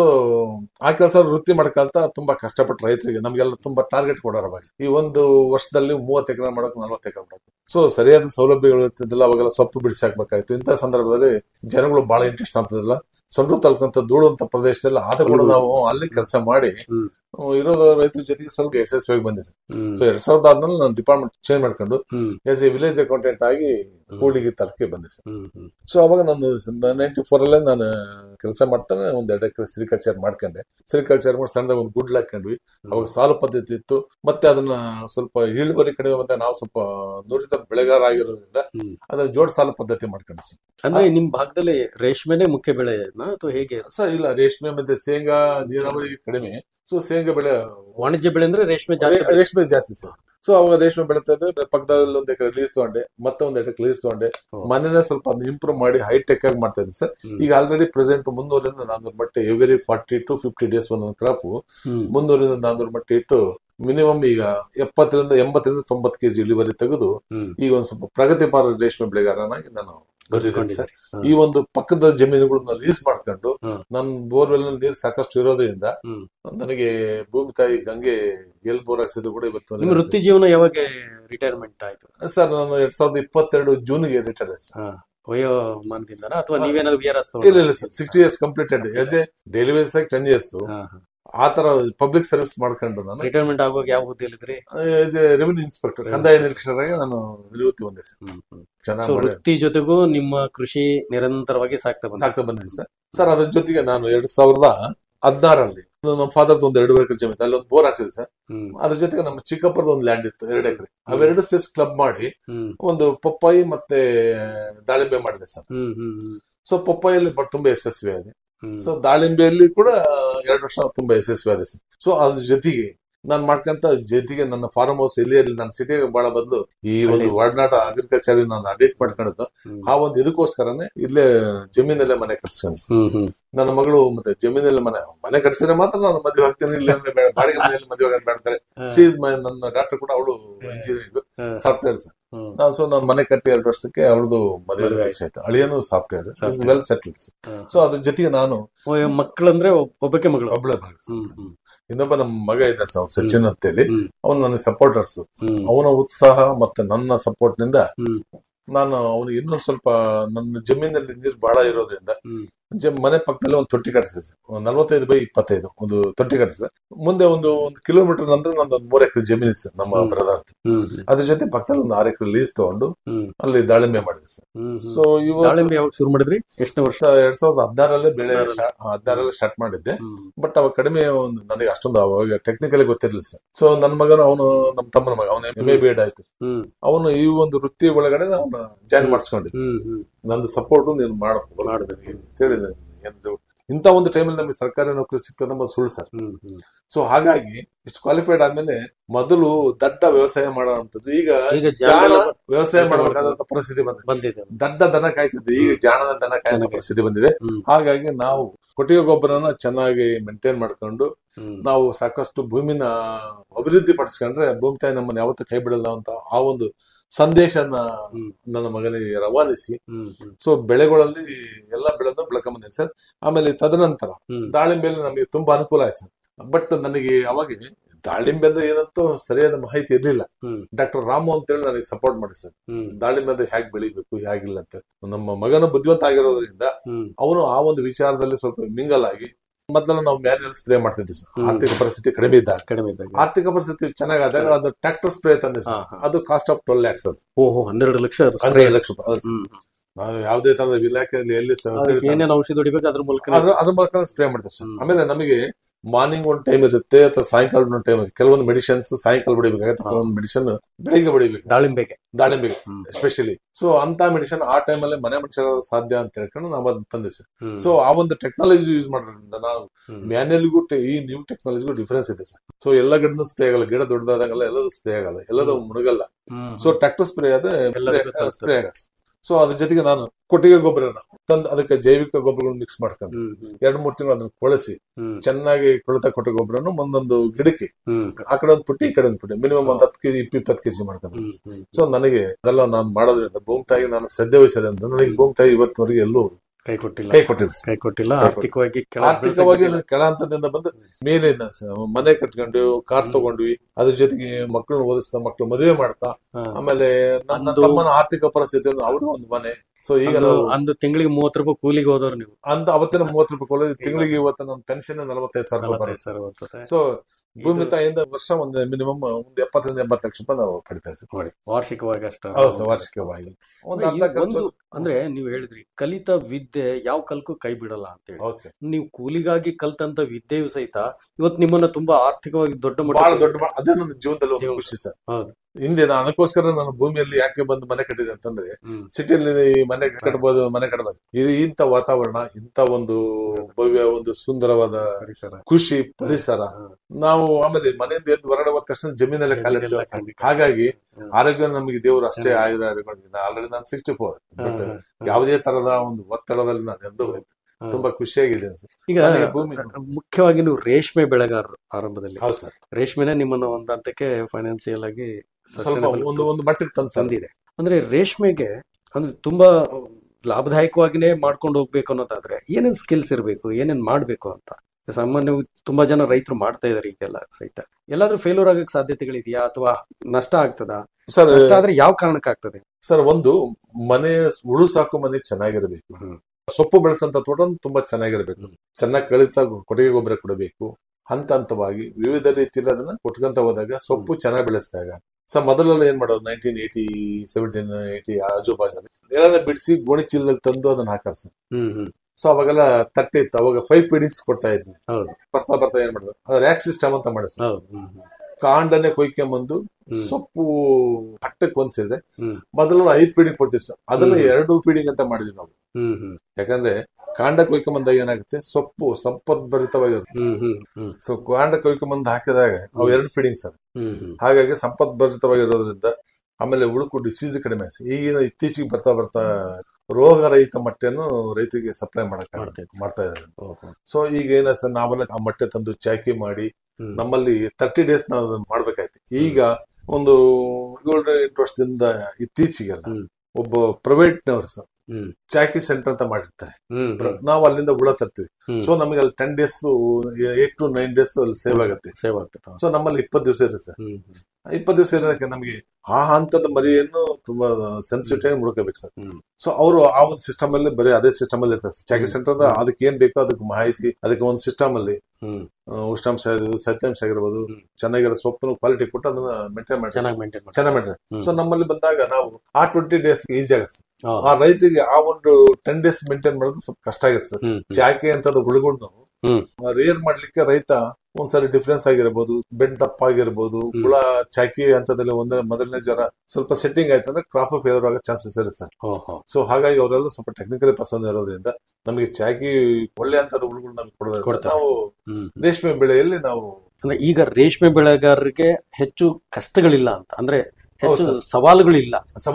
ಆ ಕೆಲಸ ವೃತ್ತಿ ಮಾಡ್ಕಂತ ತುಂಬಾ ಕಷ್ಟಪಟ್ಟ ರೈತರಿಗೆ ನಮ್ಗೆಲ್ಲ ತುಂಬಾ ಟಾರ್ಗೆಟ್ ಕೊಡೋರು ಅವಾಗ ಈ ಒಂದು ವರ್ಷದಲ್ಲಿ ಮೂವತ್ತು ಎಕರೆ ಮಾಡಕ್ ನಲ್ವತ್ತು ಎಕರೆ ಮಾಡಕ್ ಸೊ ಸರಿಯಾದ ಸೌಲಭ್ಯಗಳು ಇರ್ತಿದ್ದಿಲ್ಲ ಅವಾಗೆಲ್ಲ ಸೊಪ್ಪು ಬಿಡಿಸಿ ಹಾಕ್ಬೇಕಾಯ್ತು ಇಂಥ ಸಂದರ್ಭದಲ್ಲಿ ಜನಗಳು ಬಹಳ ಇಂಟ್ರೆಸ್ಟ್ ಆಗ್ತದಿಲ್ಲ ಸಂಡ್ರು ತಾಲೂಕಂತ ದೂಡುವಂತ ಪ್ರದೇಶದಲ್ಲಿ ಆದ ಕೂಡ ನಾವು ಅಲ್ಲಿ ಕೆಲಸ ಮಾಡಿ ಹ್ಮ್. ಹ್ಮ್, ಇರೋದು ರೈತರ ಜೊತೆಗೆ ಸ್ವಲ್ಪ ಯಶಸ್ವಿಯಾಗಿ ಬಂದೆ ಸರ್ ಹ್ಮ್. ಸೊ ಎರಡ್ ಸಾವಿರದ ಆದ್ಮೇಲೆ ನಾನು ಡಿಪಾರ್ಟ್ಮೆಂಟ್ ಚೇಂಜ್ ಮಾಡ್ಕೊಂಡು ಹ್ಮ್. ಎಸ್ ಎ ವಿಲೇಜ್ ಅಕೌಂಟೆಂಟ್ ಆಗಿ ಕೂಡ್ಲಿಗಿ ತಾಲೂಕಿಗೆ ಬಂದೆ ಸರ್ ಹ್ಮ್. ಹ್ಮ್. ಸೊ ಅವಾಗ ನಾನು ನೈಂಟಿ ಫೋರ್ ಅಲ್ಲೇ ನಾನು ಕೆಲಸ ಮಾಡ್ತಾನೆ ಒಂದ್ ಎರಡು ಎಕರೆ ಸಿರಿಕಲ್ಚರ್ ಮಾಡ್ಕೊಂಡೆ ಸಿರಿಕಲ್ಚರ್ ಮಾಡಿ ಸಣ್ಣದಾಗ ಒಂದು ಗುಡ್ಲ ಹಾಕೊಂಡ್ವಿ ಅವಾಗ ಸಾಲು ಪದ್ಧತಿ ಇತ್ತು ಮತ್ತೆ ಅದನ್ನ ಸ್ವಲ್ಪ ಇಳುವರಿ ಕಡಿಮೆ ಮತ್ತೆ ನಾವು ಸ್ವಲ್ಪ ನುರಿತ ಬೆಳೆಗಾರ ಆಗಿರೋದ್ರಿಂದ ಹ್ಮ್. ಅದನ್ನ ಜೋಡ್ ಸಾಲು ಪದ್ಧತಿ ಮಾಡ್ಕೊಂಡೆ ಸರ್. ಅಂದ್ರೆ ನಿಮ್ ಭಾಗದಲ್ಲಿ ರೇಷ್ಮೆನೆ ಮುಖ್ಯ ಬೆಳೆನಾ ಅಥವಾ ಹೇಗೆ ಸರ್ ಇಲ್ಲ ರೇಷ್ಮೆ ಮತ್ತೆ ಶೇಂಗಾ ನೀರಾವರಿ ಕಡಿಮೆ ಸೊ ಶೇಂಗಾ ಬೆಳೆ ವಾಣಿಜ್ಯ ಬೆಳೆ ಅಂದ್ರೆ ರೇಷ್ಮೆ ಜಾಸ್ತಿ ರೇ- ರೇಷ್ಮೆ ಜಾಸ್ತಿ ಸರ್ ಸೊ ಅವಾಗ ರೇಷ್ಮೆ ಬೆಳೀತಾ ಇದ್ರೆ ಪಕ್ಕದಲ್ಲಿ ಒಂದ್ ಎಕರೆ ಲೀಸ್ ತಗೊಂಡೆ ಮತ್ತೆ ಒಂದ್ ಎಕರೆ ಲೀಸ್ ತಗೊಂಡೆ ಓ. ಮನೇನೆ ಸ್ವಲ್ಪ ಅದನ್ನ ಇಂಪ್ರೂವ್ ಮಾಡಿ ಹೈಟೆಕ್ ಆಗಿ ಮಾಡ್ತಾ ಇದ್ದೆ ಸರ್ ಹ್ಮ್. ಈಗ ಆಲ್ರೆಡಿ ಪ್ರೆಸೆಂಟ್ ಮುನ್ನೂರಿಂದ ನಾನ್ನೂರು ಮಟ್ಟ every forty to fifty days ಒಂದೊಂದು ಕ್ರಾಪ್ ಹ್ಮ್. ಮುನ್ನೂರಿಂದ ನಾನ್ನೂರು ಮಟ್ಟ ಇಟ್ಟು ಮಿನಿಮಮ್ ಈಗ ಎಪ್ಪತ್ತರಿಂದ ಎಂಬತ್ತರಿಂದ ತೊಂಬತ್ತು ಕೆಜಿ ಇಳುವರಿ ತೆಗೆದು ಹ್ಮ್. ಈಗ ಒಂದು ಸ್ವಲ್ಪ ಪ್ರಗತಿಪರ ರೇಷ್ಮೆ ಬೆಳೆಗಾರನಾಗಿ ನಾನು ಬಂದಿದ್ದೀನಿ ಸರ್ ಹಾ. ಈ ಒಂದು ಪಕ್ಕದ ಜಮೀನುಗಳನ್ನ ಲೀಸ್ ಮಾಡ್ಕೊಂಡು ಹ್ಮ್. ನನ್ನ ಬೋರ್ವೆಲ್ ನೀರು ಸಾಕಷ್ಟು ಇರೋದ್ರಿಂದ ಹ್ಮ್. ನನಗೆ ಭೂಮಿ ತಾಯಿ ಗಂಗೆ ಎಲ್ ಬೋರ್ ಹಾಕ್ಸಿದ್ರು ಕೂಡ ಇವತ್ತು ನಿಮ್ಮ ವೃತ್ತಿ ಜೀವನ ಯಾವಾಗ ರಿಟೈರ್ಮೆಂಟ್ ಆಯ್ತು ಸರ್ ನಾನು ಎರಡ್ ಸಾವಿರದ ಇಪ್ಪತ್ತೆರಡು ಜೂನ್ಗೆ ರಿಟೈರ್ಡ್ ಆಯ್ತು ಸರ್ ಹಾ. ವಯೋಮಾನದಿಂದನ ಅಥವಾ ನೀವೇನಾದ್ರು ವಿ ಆರ್ ಎಸ್ ಇಲ್ಲ ಇಲ್ಲ sir sixty years completed as a daily wages ಆಗಿ ಟೆನ್ ಇಯರ್ಸ್ ಆ ತರ ಪಬ್ಲಿಕ್ ಸರ್ವಿಸ್ ಮಾಡ್ಕೊಂಡು ನಾನು ರಿಟೈರ್ಮೆಂಟ್ ಆಗುವಾಗ ಯಾವ ಹುದ್ದೆಯಲ್ಲಿದ್ರಿ ಎಸ್ ಎ ರೆವಿನ್ಯೂ ಇನ್ಸ್ಪೆಕ್ಟರ್ ಕಂದಾಯ ನಿರೀಕ್ಷಕರಾಗಿ ನಾನು ನಿವೃತ್ತಿ ಹೊಂದೆ ಸರ್ ಹ್ಮ್, ಹ್ಮ್. ಚೆನ್ನಾಗಿ ಸೊ ಮಾಡಿ ವೃತ್ತಿ ಜೊತೆಗೂ ನಿಮ್ಮ ಕೃಷಿ ನಿರಂತರವಾಗಿ ಸಾಕ್ತಾ ಬಂದ ಸಾಕ್ತಾ ಬಂದಿದ್ದೆ ಸರ್ ಸರ್ ಅದ್ರ ಜೊತೆಗೆ ನಾನು ಎರಡ್ ಸಾವಿರದ ಹದಿನಾರಲ್ಲಿ ನಮ್ಮ ಫಾದರ್ ಒಂದು ಎರಡು ಎಕರೆ ಜಮೀನು ಅಲ್ಲಿ ಒಂದು ಬೋರ್ ಹಾಕ್ಸಿದೆ ಸರ್ ಹ್ಮ್ ಅದ್ರ ಜೊತೆಗೆ ನಮ್ಮ ಚಿಕ್ಕಪ್ಪರದ ಒಂದು ಲ್ಯಾಂಡ್ ಇತ್ತು ಎರಡು ಎಕರೆ ಅವೆರಡು ಸೇರ್ಸ್ ಕ್ಲಬ್ ಮಾಡಿ ಹ್ಮ್ ಒಂದು ಪಪ್ಪಾಯಿ ಮತ್ತೆ ದಾಳಿಂಬೆ ಮಾಡಿದೆ ಸರ್ ಹ್ಮ್ ಹ್ಮ್ ಹ್ಮ್ ಸೊ ಪಪ್ಪಾಯಲ್ಲಿ ಬಟ್ ತುಂಬಾ ಯಶಸ್ವಿ ಆಗಿದೆ ಹ್ಮ್ ಸೊ ದಾಳಿಂಬೆಯಲ್ಲಿ ಕೂಡ ಎರಡು ವರ್ಷ ತುಂಬಾ ಯಶಸ್ವಿ ಆದ ಸರ್ ಸೊ ಅದ್ರ ಜೊತೆಗೆ ನಾನ್ ಮಾಡ್ಕೊಂತ ಜೊತೆಗೆ ನನ್ನ ಫಾರ್ಮ್ ಹೌಸ್ ಎಲ್ಲಿಯಲ್ಲಿ ನಾನು ಸಿಟಿಗೆ ಬಹಳ ಬದಲು ಈ ಒಂದು ಅಡ್ಡಿ. ಒಡನಾಟ ಅಗ್ರಿಕಲ್ಚರ್ ನಾನು ಅಡಿಟ್ ಮಾಡ್ಕೊಂಡಿದ್ದು ಹ್ಮ್. ಆ ಒಂದು ಇದಕ್ಕೋಸ್ಕರನೇ ಇಲ್ಲೇ ಜಮೀನಲ್ಲೇ ಮನೆ ಕಟ್ಸ್ಕೊಂಡು ಸರ್. ಹ್ಮ್ ಹ್ಮ್ ನನ್ನ ಮಗಳು ಮತ್ತೆ ಜಮೀನಲ್ಲಿ ಮನೆ ಮನೆ ಕಟ್ಸಿದ್ರೆ ಮಾತ್ರ ನಾನು ಮದುವೆ ಆಗ್ತೀನಿ ಇಲ್ಲ ಅಂದ್ರೆ ಬೇಡ ಬಾಡಿಗೆ ಮನೆಯಲ್ಲಿ ಮದುವೆ ಆಗೋದು ಬೇಡ್ತಾರೆ ಹಾ. ಸೀಸ್ ನನ್ನ ಡಾಕ್ಟರ್ ಕೂಡ ಅವಳು ಇಂಜಿನಿಯರಿಂಗ್ ಹಾ. ಸಾಫ್ಟ್ವೇರ್ ಸರ್ ಹ್ಮ್. ನಾನು ಸೊ ನಾನು ಮನೆ ಕಟ್ಟಿ ಎರಡು ವರ್ಷಕ್ಕೆ ಅವಳದು ಮದುವೆ ಮದುವೆ ಫಿಕ್ಸ್ ಆಯ್ತು ಅಳಿಯನು ಸಾಫ್ಟ್ವೇರ್ Software. ವೆಲ್ ಸೆಟಲ್ಡ್ ಹಾ. ಸೊ ಅದ್ರ ಜೊತೆಗೆ ನಾನು ಓ, ಈ ಮಕ್ಕಳಂದ್ರೆ ಒಬ್- ಒಬ್ಬಕ್ಕೆ ಮಗಳು ಒಬ್ಳೆ ಭಾಗ sir. ಹ್ಮ್ ಹ್ಮ್ ಇನ್ನೊಬ್ಬ ನಮ್ಮ ಮಗ ಇದ್ದ ಸರ್ ಸಚಿನ್ ಅಂತೇಳಿ ಹ್ಮ್. ಅವನು ನನಗೆ ಸಪೋರ್ಟರ್ಸ್ ಹ್ಮ್ ಅವನ ಉತ್ಸಾಹ ಮತ್ತೆ ನನ್ನ ಸಪೋರ್ಟ್ ನಿಂದ ಹ್ಮ್. ನಾನು ಅವನಿಗೆ ಇನ್ನೂ ಸ್ವಲ್ಪ ನನ್ನ ಜಮೀನಲ್ಲಿ ನೀರು ಬಹಳ ಇರೋದ್ರಿಂದ ಹ್ಮ್. ಜಮ್ ಮನೆ ಪಕ್ಕದಲ್ಲಿ ಒಂದು ತೊಟ್ಟಿ ಕಟ್ಟಿಸಿದೆ ಸರ್. ಒಂದು ನಲವತ್ತೈದು ಬೈ ಇಪ್ಪತ್ತೈದು ಒಂದು ತೊಟ್ಟಿ ಕಟ್ಟಿಸಿದೆ ಮುಂದೆ ಒಂದು ಒಂದು ಕಿಲೋಮೀಟರ್ ನಂತರ ನಂದು ಒಂದು ಮೂರು ಎಕರೆ ಜಮೀನು ಇದೆ ಸರ್ ನಮ್ಮ ಹ್ಮ್. ಬ್ರದರ್ ಹ್ಮ್ ಅದ್ರ ಜೊತೆ ಪಕ್ಕದಲ್ಲಿ ಒಂದು ಆರು ಎಕರೆ ಲೀಸ್ ತಗೊಂಡು ಹ್ಮ್ ಅಲ್ಲಿ ದಾಳಿಂಬೆ ಮಾಡಿದೆ ಸರ್ ಹ್ಮ್ ಸೊ ಇವತ್ತು ದಾಳಿಂಬೆ ಯಾವಾಗ ಶುರು ಮಾಡಿದ್ರಿ ಎಷ್ಟನೇ ವರ್ಷ ಎರಡ್ ಸಾವಿರದ ಹದಿನಾರಲ್ಲೇ ಬೆಳೆ ಹದಿನಾರರಲ್ಲಿ. ಹದಿನಾರಲ್ಲೇ ಸ್ಟಾರ್ಟ್ ಮಾಡಿದ್ದೆ ಹ್ಮ್ ಬಟ್ ಅವಾಗ ಕಡಿಮೆ ಒಂದು ನನಗೆ ಅಷ್ಟೊಂದು ಅವಾಗ ಟೆಕ್ನಿಕಲಿ ಗೊತ್ತಿರಲಿಲ್ಲ ಸರ್ ಸೊ ನನ್ನ ಮಗನ ಅವನು ನಮ್ಮ ತಮ್ಮನ ಮಗ ಅವನು ಎಂ ಎ ಬಿ ಎಡ್ ಆಯ್ತು ಹ್ಮ್ ಅವನು ಈ ಒಂದು ವೃತ್ತಿ ಒಳಗಡೆ ಅವನು ಜಾಯ್ನ್ ಮಾಡಿಸ್ಕೊಂಡಿದ್ದೆ ಹ್ಮ್ ಹ್ಮ್ ನಂದು ಸಪೋರ್ಟ್ ನೀನು ಮಾಡಬೇಕು ಮಾಡಿದೆ. ಅಂತೇಳಿ ಏನು ಇಂಥ ಒಂದು ಟೈಮಲ್ಲಿ ನಮಗೆ ಸರ್ಕಾರಿ ನೌಕರಿ ಸಿಗ್ತದೆ ನಮ್ಮ ಸುಳ್ಳು ಸರ್ ಹ್ಮ್ ಹ್ಮ್ ಸೊ ಹಾಗಾಗಿ ಇಷ್ಟು ಕ್ವಾಲಿಫೈಡ್ ಆದ್ಮೇಲೆ ಮೊದಲು ದಡ್ಡ ವ್ಯವಸಾಯ ಮಾಡೋಂಥದ್ದು ಈಗ ಈಗ ಜಾಣ ಜಾಣ ವ್ಯವಸಾಯ ವ್ಯವಸಾಯ ಮಾಡಬೇಕಾದಂತ ಪರಿಸ್ಥಿತಿ ಬಂದಿದೆ ಬಂದಿದೆ ದಡ್ಡ ದನ ಕಾಯ್ತಿದ್ದೆ ಈಗ ಜಾಣದ ದನ ಕಾಯ್ದ ದನ ಪರಿಸ್ಥಿತಿ ಬಂದಿದೆ ಹ್ಮ್. ಹಾಗಾಗಿ ನಾವು ಕೊಟ್ಟಿಗೆ ಗೊಬ್ಬರನ ಚೆನ್ನಾಗಿ ಮೇಂಟೈನ್ ಮಾಡ್ಕೊಂಡು ಹ್ಮ್ ನಾವು ಸಾಕಷ್ಟು ಭೂಮಿನ ಅಭಿವೃದ್ಧಿ ಪಡಿಸ್ಕೊಂಡ್ರೆ ಭೂಮಿ ತಾಯಿ ನಮ್ಮನ್ನ ಯಾವತ್ತೂ ಕೈ ಬಿಡಲ್ಲ ಅಂತ ಆ ಒಂದು ಸಂದೇಶನ ಹ್ಮ್. ನನ್ನ ಮಗನಿಗೆ ರವಾನಿಸಿ ಹ್ಮ್ ಹ್ಮ್ ಸೊ ಬೆಳೆಗಳಲ್ಲಿ ಎಲ್ಲ ಬೆಳೆದು ಬೆಳ್ಕೊಂಬಂದಿದೆ ಸರ್ ಆಮೇಲೆ ತದನಂತರ ಹ್ಮ್ ದಾಳಿಂಬೆಯಲ್ಲಿ ನಮಗೆ ತುಂಬಾ ಅನುಕೂಲ ಆಯ್ತು ಸರ್ ಬಟ್ ನನಗೆ ಅವಾಗ ದಾಳಿಂಬೆ ಅಂದ್ರೆ ಏನಂತೂ ಸರಿಯಾದ ಮಾಹಿತಿ ಇರ್ಲಿಲ್ಲ ಹ್ಮ್ ಡಾಕ್ಟರ್ ರಾಮು ಅಂತೇಳಿ ನನಗೆ ಸಪೋರ್ಟ್ ಮಾಡಿ ಸರ್ ಹ್ಮ್ ದಾಳಿಂಬೆ ಅಂದ್ರೆ ಹೇಗೆ ಬೆಳಿಬೇಕು ಹೇಗಿಲ್ಲ ಅಂತ ನಮ್ಮ ಮಗನ ಬುದ್ಧಿವಂತ ಆಗಿರೋದ್ರಿಂದ ಹ್ಮ್ ಅವನು ಆ ಒಂದು ವಿಚಾರದಲ್ಲಿ ಸ್ವಲ್ಪ ಮಿಂಗಲ್ ಆಗಿ ಮೊದಲು ನಾವು ಮ್ಯಾನ್ಯಲ್ ಸ್ಪ್ರೇ ಮಾಡ್ತಿದ್ವಿ ಸರ್ ಹ್ಮ್. ಆರ್ಥಿಕ ಪರಿಸ್ಥಿತಿ ಕಡಿಮೆ ಇದ್ದಾಗ ಕಡಿಮೆ ಇದ್ದಾಗ ಆರ್ಥಿಕ ಪರಿಸ್ಥಿತಿ ಚೆನ್ನಾಗಾದಾಗ ಅದು ಟ್ರಾಕ್ಟರ್ ಸ್ಪ್ರೇ ತಂದೆ ಹಾ, ಸರ್ ಹಾ. ಅದು ಕಾಸ್ಟ್ ಆಫ್ ಟ್ವೆಲ್ ಲ್ಯಾಕ್ಸ್ ಅದು ಓಹೋ ಹನ್ನೆರಡು ಲಕ್ಷ ಅದು spray. ಹನ್ನೆರಡು ಲಕ್ಷ ರೂಪಾಯಿ ಹೌದು ಸರ್. ಹ್ಮ್ ನಾವು ಯಾವುದೇ ತರದ ಇಲಾಖೆಯಲ್ಲಿ ಎಲ್ಲಿ ಅದಕ್ಕೆ ಏನೇನು ಔಷಧಿ ಹೊಡಿಬೇಕು ಅದ್ರ ಮೂಲಕ ಅದ್ರ ಅದ್ರ ಮೂಲಕ ಸ್ಪ್ರೇ ಮಾಡ್ತೀವಿ ಸರ್ ಹ್ಮ್. ಆಮೇಲೆ ನಮಗೆ ಮಾರ್ನಿಂಗ್ ಒಂದು ಟೈಮ್ ಇರುತ್ತೆ ಅಥವಾ ಸಾಯಂಕಾಲ ಒಂದು ಟೈಮ್ ಇರುತ್ತೆ ಕೆಲವೊಂದು ಮೆಡಿಸಿನ್ಸ್ ಸಾಯಂಕಾಲ ಬಡಿಬೇಕಾಗುತ್ತೆ ಹಾ. ಕೆಲವೊಂದು ಮೆಡಿಸಿನ್ ಬೆಳಿಗ್ಗೆ ಬಡಿಬೇಕು ದಾಳಿಂಬೆಗೆ ದಾಳಿಂಬೆಗೆ ಹ್ಮ್. ಎಸ್ಪೆಷಲಿ ಸೊ ಅಂತ ಮೆಡಿಸಿನ್ ಆ ಟೈಮಲ್ಲಿ ಮನೆ ಮನುಷ್ಯರ ಸಾಧ್ಯ ಅಂತ ಹೇಳ್ಕೊಂಡು ನಾವು ಅದನ್ನ ತಂದೆ ಸರ್ ಹ್ಮ್. ಸೊ ಆ ಒಂದು ಟೆಕ್ನಾಲಜಿ ಯೂಸ್ ಮಾಡೋದ್ರಿಂದ ನಾವು ಹ್ಮ್. ಮ್ಯಾನ್ಯಲ್ಗೂ ಈ ನ್ಯೂ ಟೆಕ್ನಾಲಜಿಗೂ ಡಿಫರೆನ್ಸ್ ಇದೆ ಸರ್ ಸೊ ಎಲ್ಲ ಗಿಡನೂ ಸ್ಪ್ರೇ ಆಗಲ್ಲ ಗಿಡ ದೊಡ್ಡದಾದಂಗಲ್ಲ ಎಲ್ಲದೂ ಸ್ಪ್ರೇ ಆಗಲ್ಲ ಎಲ್ಲದೂ ಮುಳುಗಲ್ಲ ಹ್ಮ್. ಸೊ ಟ್ರಾಕ್ಟರ್ ಸ್ಪ್ರೇ ಅದೇ ಎಲ್ಲದಕ್ಕೂ ತಲುಪ್ತದೆ. ಸ್ಪ್ರೇ ಆಗಲ್ಲ ಸೊ ಅದ್ರ ಜೊತೆಗೆ ನಾನು ಕೊಟ್ಟಿಗೆ ಗೊಬ್ಬರನ ತಂದು ಅದಕ್ಕೆ ಜೈವಿಕ ಗೊಬ್ಬರಗಳನ್ನ ಮಿಕ್ಸ್ ಮಾಡ್ಕೊಂಡು ಹ್ಮ್ ಹ್ಮ್ ಎರಡು ಮೂರು ತಿಂಗಳು ಅದನ್ನ ಕೊಳಸಿ ಹ್ಮ್ ಚೆನ್ನಾಗಿ ಕೊಳೆತ ಕೊಟ್ಟಿಗೆ ಗೊಬ್ಬರನು ಒಂದೊಂದು ಗಿಡಕ್ಕೆ ಹ್ಮ್ ಆ ಕಡೆ ಒಂದು ಪುಟ್ಟಿ ಈ ಕಡೆ ಒಂದು ಪುಟ್ಟಿ ಮಿನಿಮಮ್ ಒಂದು ಹತ್ತು ಕೆಜಿ ಇಪ್ಪತ್ತು ಕೆಜಿ ಮಾಡ್ಕೊಂಡು ಹ್ಮ್ ಹ್ಮ್ ಸೊ ನನಗೆ ಅದೆಲ್ಲ ನಾನು ಮಾಡೋದ್ರಿಂದ ಭೂಮಿ ತಾಯಿ ನಾನು ಶ್ರದ್ಧೆ ವಹಿಸಿದ್ರಿಂದ ನನಗೆ ಭೂಮಿ ತಾಯಿ ಇವತ್ತಿನವರೆಗೆ ಎಲ್ಲೂ ಕೈ ಕೊಟ್ಟಿಲ್ಲ ಕೈ ಕೊಟ್ಟಿಲ್ಲ ಸರ್. ಕೈ ಕೊಟ್ಟಿಲ್ಲ ಕೈ ಆರ್ಥಿಕವಾಗಿ ಕೆಳ ಆರ್ಥಿಕವಾಗಿ ನಾನು ಕೆಳ ಹಂತದಿಂದ ಬಂದು ಮೇಲಿಂದ ಸ- ಮನೆ ಕಟ್ಕೊಂಡು ಕಾರ್ ತಗೊಂಡ್ವಿ ಅದ್ರ ಜೊತೆಗೆ ಮಕ್ಕಳನ್ನ ಓದಿಸ್ತಾ ಮಕ್ಕಳು ಮದುವೆ ಮಾಡ್ತಾ ಹಾ. ಆಮೇಲೆ ನನ್ನ ಅಂದು- ತಮ್ಮನ ಆರ್ಥಿಕ ಪರಿಸ್ಥಿತಿ ಅವರು ಒಂದು ಮನೆ ಸೊ ಈಗ ಅಂದು- ನಾವು ಅಂದು ತಿಂಗಳಿಗೆ ಮೂವತ್ತು ರೂಪಾಯಿ ಕೂಲಿಗೆ ಹೋದವ್ರು ನೀವು ಅಂತ ಅವತ್ತಿನ ಮೂವತ್ತು ರೂಪಾಯಿ ಕೊಡೋದು ತಿಂಗಳಿಗೆ ಇವತ್ತು ನನ್ನ ಪೆನ್ಷನ್ ನಲವತ್ತೈದು ಸಾವಿರ ರೂಪಾಯಿ ನಲವತ್ತೈದು ಬರುತ್ತೆ ಸಾವಿರ ಬರ್ತದೆ ಸೊ ಭೂಮಿ ಇದು- ತಾಯಿಯಿಂದ ವರ್ಷ ಒಂದು ಮಿನಿಮಮ್ ಒಂದು ಎಪ್ಪತ್ತರಿಂದ ಎಂಬತ್ತು ಲಕ್ಷ ರೂಪಾಯಿ ನಾವು ಪಡಿತಾ ಇದ್ದೀವಿ ನೋಡಿ ವಾರ್ಷಿಕವಾಗಿ ಅಷ್ಟ ಹೌದು ಸರ್ ವಾರ್ಷಿಕವಾಗಿ ಒಂದು ಅರ್ಧ ಇದು ಖರ್ಚು ಒಂದು ಅಂದ್ರೆ ನೀವು ಹೇಳಿದ್ರಿ ಕಲಿತ ವಿದ್ಯೆ ಯಾವ ಕಲ್ಕು ಕೈ ಬಿಡಲ್ಲ ಅಂತ ಹೇಳಿ ಹೌದು ಸರ್ ನೀವು ಕೂಲಿಗಾಗಿ ಕಲ್ತಂತ ವಿದ್ಯೆಯು ಸಹಿತ ಇವತ್ತು ನಿಮ್ಮನ್ನ ತುಂಬಾ ಆರ್ಥಿಕವಾಗಿ ದೊಡ್ಡ ಮಟ್ಟ ಬಹಳ ದೊಡ್ಡ ಮಾ- ಅದೇ ನನ್ನ ಜೀವನದಲ್ಲಿ ಒಂದು ಜೀವನ. ಖುಷಿ ಸರ್ ಹೌದು. ಹಿಂದೆ ನಾನು ಅದಕ್ಕೋಸ್ಕರ ನಾನು ಭೂಮಿಯಲ್ಲಿ ಯಾಕೆ ಬಂದು ಮನೆ ಕಟ್ಟಿದೆ ಅಂತಂದ್ರೆ ಹ್ಮ್ ಸಿಟಿಯಲ್ಲಿ ಮನೆ ಕಟ್ಬೋದು ಮನೆ ಕಟ್ಬೋದು ಇದು ಇಂಥ ವಾತಾವರಣ ಇಂಥ ಒಂದು ಭವ್ಯ ಒಂದು ಸುಂದರವಾದ ಪರಿಸರ ಖುಷಿ ಪರಿಸರ ಹಾ. ನಾವು ಆಮೇಲೆ ಮನೆಯಿಂದ ಎದ್ದು ಹೊರಗಡೆ ಹೋದ ತಕ್ಷಣ ಜಮೀನಲ್ಲೇ ಕಾಲಿಡ್ತೀವಿ ಜಮೀನಲ್ಲೇ ಕಾಲಿಡ್ತೀವಿ. ಹಾಗಾಗಿ ಹ್ಮ್. ಆರೋಗ್ಯ ನಮಗೆ ದೇವರು ಅಷ್ಟೇ ಹ್ಮ್. ಆಯುರ ಆರೋಗ್ಯ ಆಲ್ರೆಡಿ ನಾನು ಸಿಕ್ಸ್ಟಿ ಫೋರ್ ಬಟ್ ಹಾ, ಹಾ. ಯಾವುದೇ ತರದ ಒಂದು ಒತ್ತಡದಲ್ಲಿ ನಾನು ಎಂದು ಹಾ. ತುಂಬಾ ಖುಷಿಯಾಗಿದೆ ಸರ್ ಈಗ ನನಗೆ ಭೂಮಿ ಮುಖ್ಯವಾಗಿ ನೀವು ರೇಷ್ಮೆ ಬೆಳೆಗಾರರು ಆರಂಭದಲ್ಲಿ ಹೌದು ಸರ್ ರೇಷ್ಮೆನೆ ನಿಮ್ಮನ್ನು ಒಂದು ಹಂತಕ್ಕೆ ಫೈನಾನ್ಸಿಯಲ್ ಆಗಿ ಸ್ವಲ್ಪ sustainable ಒಂದು ಒಂದು ಮಟ್ಟಿಗೆ ತಂದು ಸರ್ ತಂದಿದೆ ಅಂದ್ರೆ ರೇಷ್ಮೆಗೆ ಅಂದ್ರೆ ತುಂಬಾ ಲಾಭದಾಯಕವಾಗಿನೇ ಮಾಡ್ಕೊಂಡು ಹೋಗ್ಬೇಕು ಅನ್ನೋದಾದ್ರೆ ಏನೇನ್ ಸ್ಕಿಲ್ಸ್ ಇರಬೇಕು ಏನೇನ್ ಮಾಡ್ಬೇಕು ಅಂತ ಸಾಮಾನ್ಯವಾಗಿ ತುಂಬಾ ಜನ ರೈತರು ಮಾಡ್ತಾ ಇದಾರೆ ಈಗೆಲ್ಲ ಸಹಿತ ಎಲ್ಲಾದ್ರೂ ಫೇಲ್ಯೂರ್ ಆಗಕ್ ಸಾಧ್ಯತೆಗಳಿದೆಯಾ ಅಥವಾ ನಷ್ಟ ಆಗ್ತದಾ ಸರ್ ನಷ್ಟ ಆದ್ರೆ ಯಾವ ಕಾರಣಕ್ಕೆ ಆಗ್ತದೆ ಸರ್ ಒಂದು ಮನೆ ಉಳು ಸಾಕು ಮನೆ ಚೆನ್ನಾಗಿರಬೇಕು ಹ್ಮ್. ಸೊಪ್ಪು ಬೆಳೆಸಂತ ತೋಟ ತುಂಬಾ ಚೆನ್ನಾಗಿರ್ಬೇಕು ಹ್ಮ್. ಚೆನ್ನಾಗಿ ಕಳಿತ ಕೊಟ್ಟಿಗೆ ಗೊಬ್ಬರ ಕೊಡಬೇಕು ಹಂತ ಹಂತವಾಗಿ ವಿವಿಧ ರೀತಿಯಲ್ಲಿ ಅದನ್ನ ಕೊಟ್ಕೊಂತ ಹೋದಾಗ ಸೊಪ್ಪು ಚೆನ್ನಾಗಿ ಬೆಳೆಸಿದಾಗ ಸೊ ಮೊದಲೆಲ್ಲ ಏನ್ ಮಾಡೋದು ನೈನ್ಟೀನ್ ಏಯ್ಟಿ ಸೆವೆಂಟೀನ್ ಏಯ್ಟಿ ಆಜು ಬಾಜಲ್ಲಿ ಎಲ್ಲ ಬಿಡಿಸಿ ಗೋಣಿ ಚೀಲದಲ್ಲಿ ತಂದು ಅದನ್ನ ಹಾಕಾರ ಸರ್ ಹ್ಮ್ ಹ್ಮ್ ಸೊ ಅವಾಗೆಲ್ಲ ತಟ್ಟೆ ಇತ್ತು ಅವಾಗ ಫೈವ್ ಫೀಡಿಂಗ್ಸ್ ಕೊಡ್ತಾ ಇದ್ವಿ ಹೌದು ಬರ್ತಾ ಬರ್ತಾ ಏನ್ ಮಾಡೋದು ಅದು ರ್ಯಾಕ್ ಸಿಸ್ಟಮ್ ಅಂತ ಮಾಡಿದ್ರು ಹೌದು ಹ್ಮ್ ಹ್ಮ್. ಕಾಂಡನೆ ಕೊಯ್ಕೊಂಬಂದು ಹ್ಮ್. ಸೊಪ್ಪು ಹಟ್ಟಕ್ಕೆ ಹೊಂದಿಸಿದ್ರೆ ಹ್ಮ್. ಮೊದಲು ಐದು ಫೀಡಿಂಗ್ ಕೊಡ್ತೀವಿ ಸರ್ ಅದನ್ನ ಹ್ಮ್. ಎರಡು ಫೀಡಿಂಗ್ ಅಂತ ಮಾಡಿದ್ವಿ ನಾವು ಹ್ಮ್ ಹ್ಮ್ ಯಾಕಂದ್ರೆ ಕಾಂಡ ಕೊಯ್ಕೊಂಬಂದಾಗ ಏನಾಗುತ್ತೆ ಸೊಪ್ಪು ಸಂಪದ್ಭರಿತವಾಗಿರುತ್ತೆ ಹ್ಮ್ ಹ್ಮ್ ಹ್ಮ್ ಸೊ ಕಾಂಡ ಕೊಯ್ಕೊಂಬಂದು ಹಾಕಿದಾಗ ಅವು ಎರಡು ಫೀಡಿಂಗ್ ಸರ್ ಹ್ಮ್ ಹ್ಮ್ ಹಾಗಾಗಿ ಸಂಪದ್ಭರಿತವಾಗಿರೋದ್ರಿಂದ ಆಮೇಲೆ ಉಳುಕು ಡಿಸೀಸ್ ಕಡಿಮೆ ಆಯ್ತು. ಈಗಿನ ಇತ್ತೀಚೆಗೆ ಬರ್ತಾ ಬರ್ತಾ ರೋಗರಹಿತ ಮೊಟ್ಟೆಯನ್ನು ರೈತರಿಗೆ ಸಪ್ಲೈ ಮಾಡಕ್ ಮಾಡ್ತಾ ಇದ್ದಾರೆ. ಮಾಡ್ತಾ ಇದ್ದಾರೆ ಓಹೋ. ಸೊ ಈಗ ಏನ ಸರ್ ನಾವೆಲ್ಲ ಆ ಮೊಟ್ಟೆ ತಂದು ಚಾಕಿ ಮಾಡಿ ಹ್ಮ್. ನಮ್ಮಲ್ಲಿ ತರ್ಟಿ ಡೇಸ್ ನಾವು ಅದನ್ನ ಮಾಡ್ಬೇಕಾಯ್ತು ಈಗ ಒಂದು ಏಳು ಎಂಟು ವರ್ಷದಿಂದ ಇತ್ತೀಚೆಗೆಲ್ಲ ಹ್ಮ್. ಒಬ್ಬ ಪ್ರೈವೇಟ್ ನವರು ಸರ್ ಹ್ಮ್ ಚಾಕಿ ಸೆಂಟರ್ ಅಂತ ಮಾಡಿರ್ತಾರೆ ಹ್ಮ್ ಹ್ಮ್ ನಾವು ಅಲ್ಲಿಂದ ಹುಳ ತರ್ತೀವಿ ಹ್ಮ್. ಸೊ ನಮಗೆ ಅಲ್ಲಿ ten days eight to nine days ಅಲ್ಲಿ ಸೇವ್ ಆಗುತ್ತೆ ಸೇವ್ ಆಗ್ತದೆ ಸೊ ನಮ್ಮಲ್ಲಿ ಇಪ್ಪತ್ತು ದಿವಸ ಇರುತ್ತೆ ಸರ್ ಹ್ಮ್ ಇಪ್ಪತ್ತು ದಿವಸ ಇರೋದಕ್ಕೆ ನಮಗೆ ಆ ಹಂತದ ಮರಿಯನ್ನು ತುಂಬಾ ಸೆನ್ಸಿಟಿವ್ ಆಗಿ ಮುಡ್ಕೋಬೇಕು ಸರ್ ಹ್ಮ್. ಸೊ ಅವರು ಆ ಒಂದು ಸಿಸ್ಟಮ್ ಅಲ್ಲಿ ಬರೀ ಅದೇ ಸಿಸ್ಟಮ್ ಅಲ್ಲಿ ಇರ್ತಾರೆ ಸರ್ ಚಾಕಿ ಸೆಂಟರ್ ಅಂದ್ರೆ ಅದಕ್ಕೆ ಏನ್ ಬೇಕೋ ಅದಕ್ಕೆ ಮಾಹಿತಿ ಅದಕ್ಕೆ ಒಂದು ಸಿಸ್ಟಮ್ ಅಲ್ಲಿ ಹ್ಮ್ ಆ, ಉಷ್ಣಾಂಶ ಆಗಿರ್ಬೋದು ಸತ್ಯಾಂಶ ಆಗಿರ್ಬೋದು ಹ್ಮ್. ಚೆನ್ನಾಗಿರೋ ಸೊಪ್ಪನ್ನು ಕ್ವಾಲಿಟಿ ಕೊಟ್ಟು ಅದನ್ನ ಮೇಂಟೈನ್ ಮಾಡಿ ಚೆನ್ನಾಗಿ ಮೇಂಟೈನ್ ಮಾಡಿ ಚೆನ್ನಾಗಿ ಮೇಂಟೈನ್ ಹ್ಮ್. ಸೊ ನಮ್ಮಲ್ಲಿ ಬಂದಾಗ ನಾವು ಆ ಟ್ವೆಂಟಿ ಡೇಸ್ ಈಸಿ ಆಗುತ್ತೆ ಸರ್ ಹಾ. ಆ ರೈತರಿಗೆ ಆ ಒಂದು ಟೆನ್ ಡೇಸ್ ಮೇಂಟೈನ್ ಮಾಡೋದು ಸ್ವಲ್ಪ ಕಷ್ಟ ಆಗುತ್ತೆ ಸರ್ ಹ್ಮ್ ಹ್ಮ್. ಚಾಕಿ ಅಂತದ್ದು ಹುಳುಗಳ್ನು ಹ್ಮ್. ರೇರ್ ಮಾಡ್ಲಿಕ್ಕೆ ರೈತ ಒಂದ್ಸರಿ ಡಿಫ್ರೆನ್ಸ್ ಆಗಿರ್ಬೋದು ಬೆಡ್ ದಪ್ಪ ಆಗಿರ್ಬೋದು ಹ್ಮ್. ಹುಳ ಚಾಕಿ ಹಂತದಲ್ಲಿ ಒಂದೇ ಮೊದಲನೇ ಜ್ವರ ಸ್ವಲ್ಪ ಸೆಟ್ಟಿಂಗ್ ಆಯ್ತು ಅಂದ್ರೆ ಕ್ರಾಪ್ ಫೇವರ್ ಆಗೋ ಚಾನ್ಸಸ್ ಇರುತ್ತೆ ಸರ್ ಓಹೋ ಸೊ ಹಾಗಾಗಿ ಅವರೆಲ್ಲ ಸ್ವಲ್ಪ ಟೆಕ್ನಿಕಲಿ ಪಸಂದ್ ಇರೋದ್ರಿಂದ ನಮಗೆ ಚಾಕಿ ಒಳ್ಳೆ ಅಂತದ ಹುಳುಗಳು ನಮ್ಗೆ ಕೊಡೋದ್ರಿಂದ ಕೊಡ್ತಾರೆ. ನಾವು ಹ್ಮ್ ರೇಷ್ಮೆ ಬೆಳೆಯಲ್ಲಿ ನಾವು ಅಂದ್ರೆ ಈಗ ರೇಷ್ಮೆ ಬೆಳೆಗಾರರಿಗೆ ಹೆಚ್ಚು ಕಷ್ಟಗಳಿಲ್ಲ ಅಂತ ಅಂದ್ರೆ ಹೆಚ್ಚು ಹೌದು ಸವಾಲುಗಳಿಲ್ಲ ಸವಾಲುಗಳು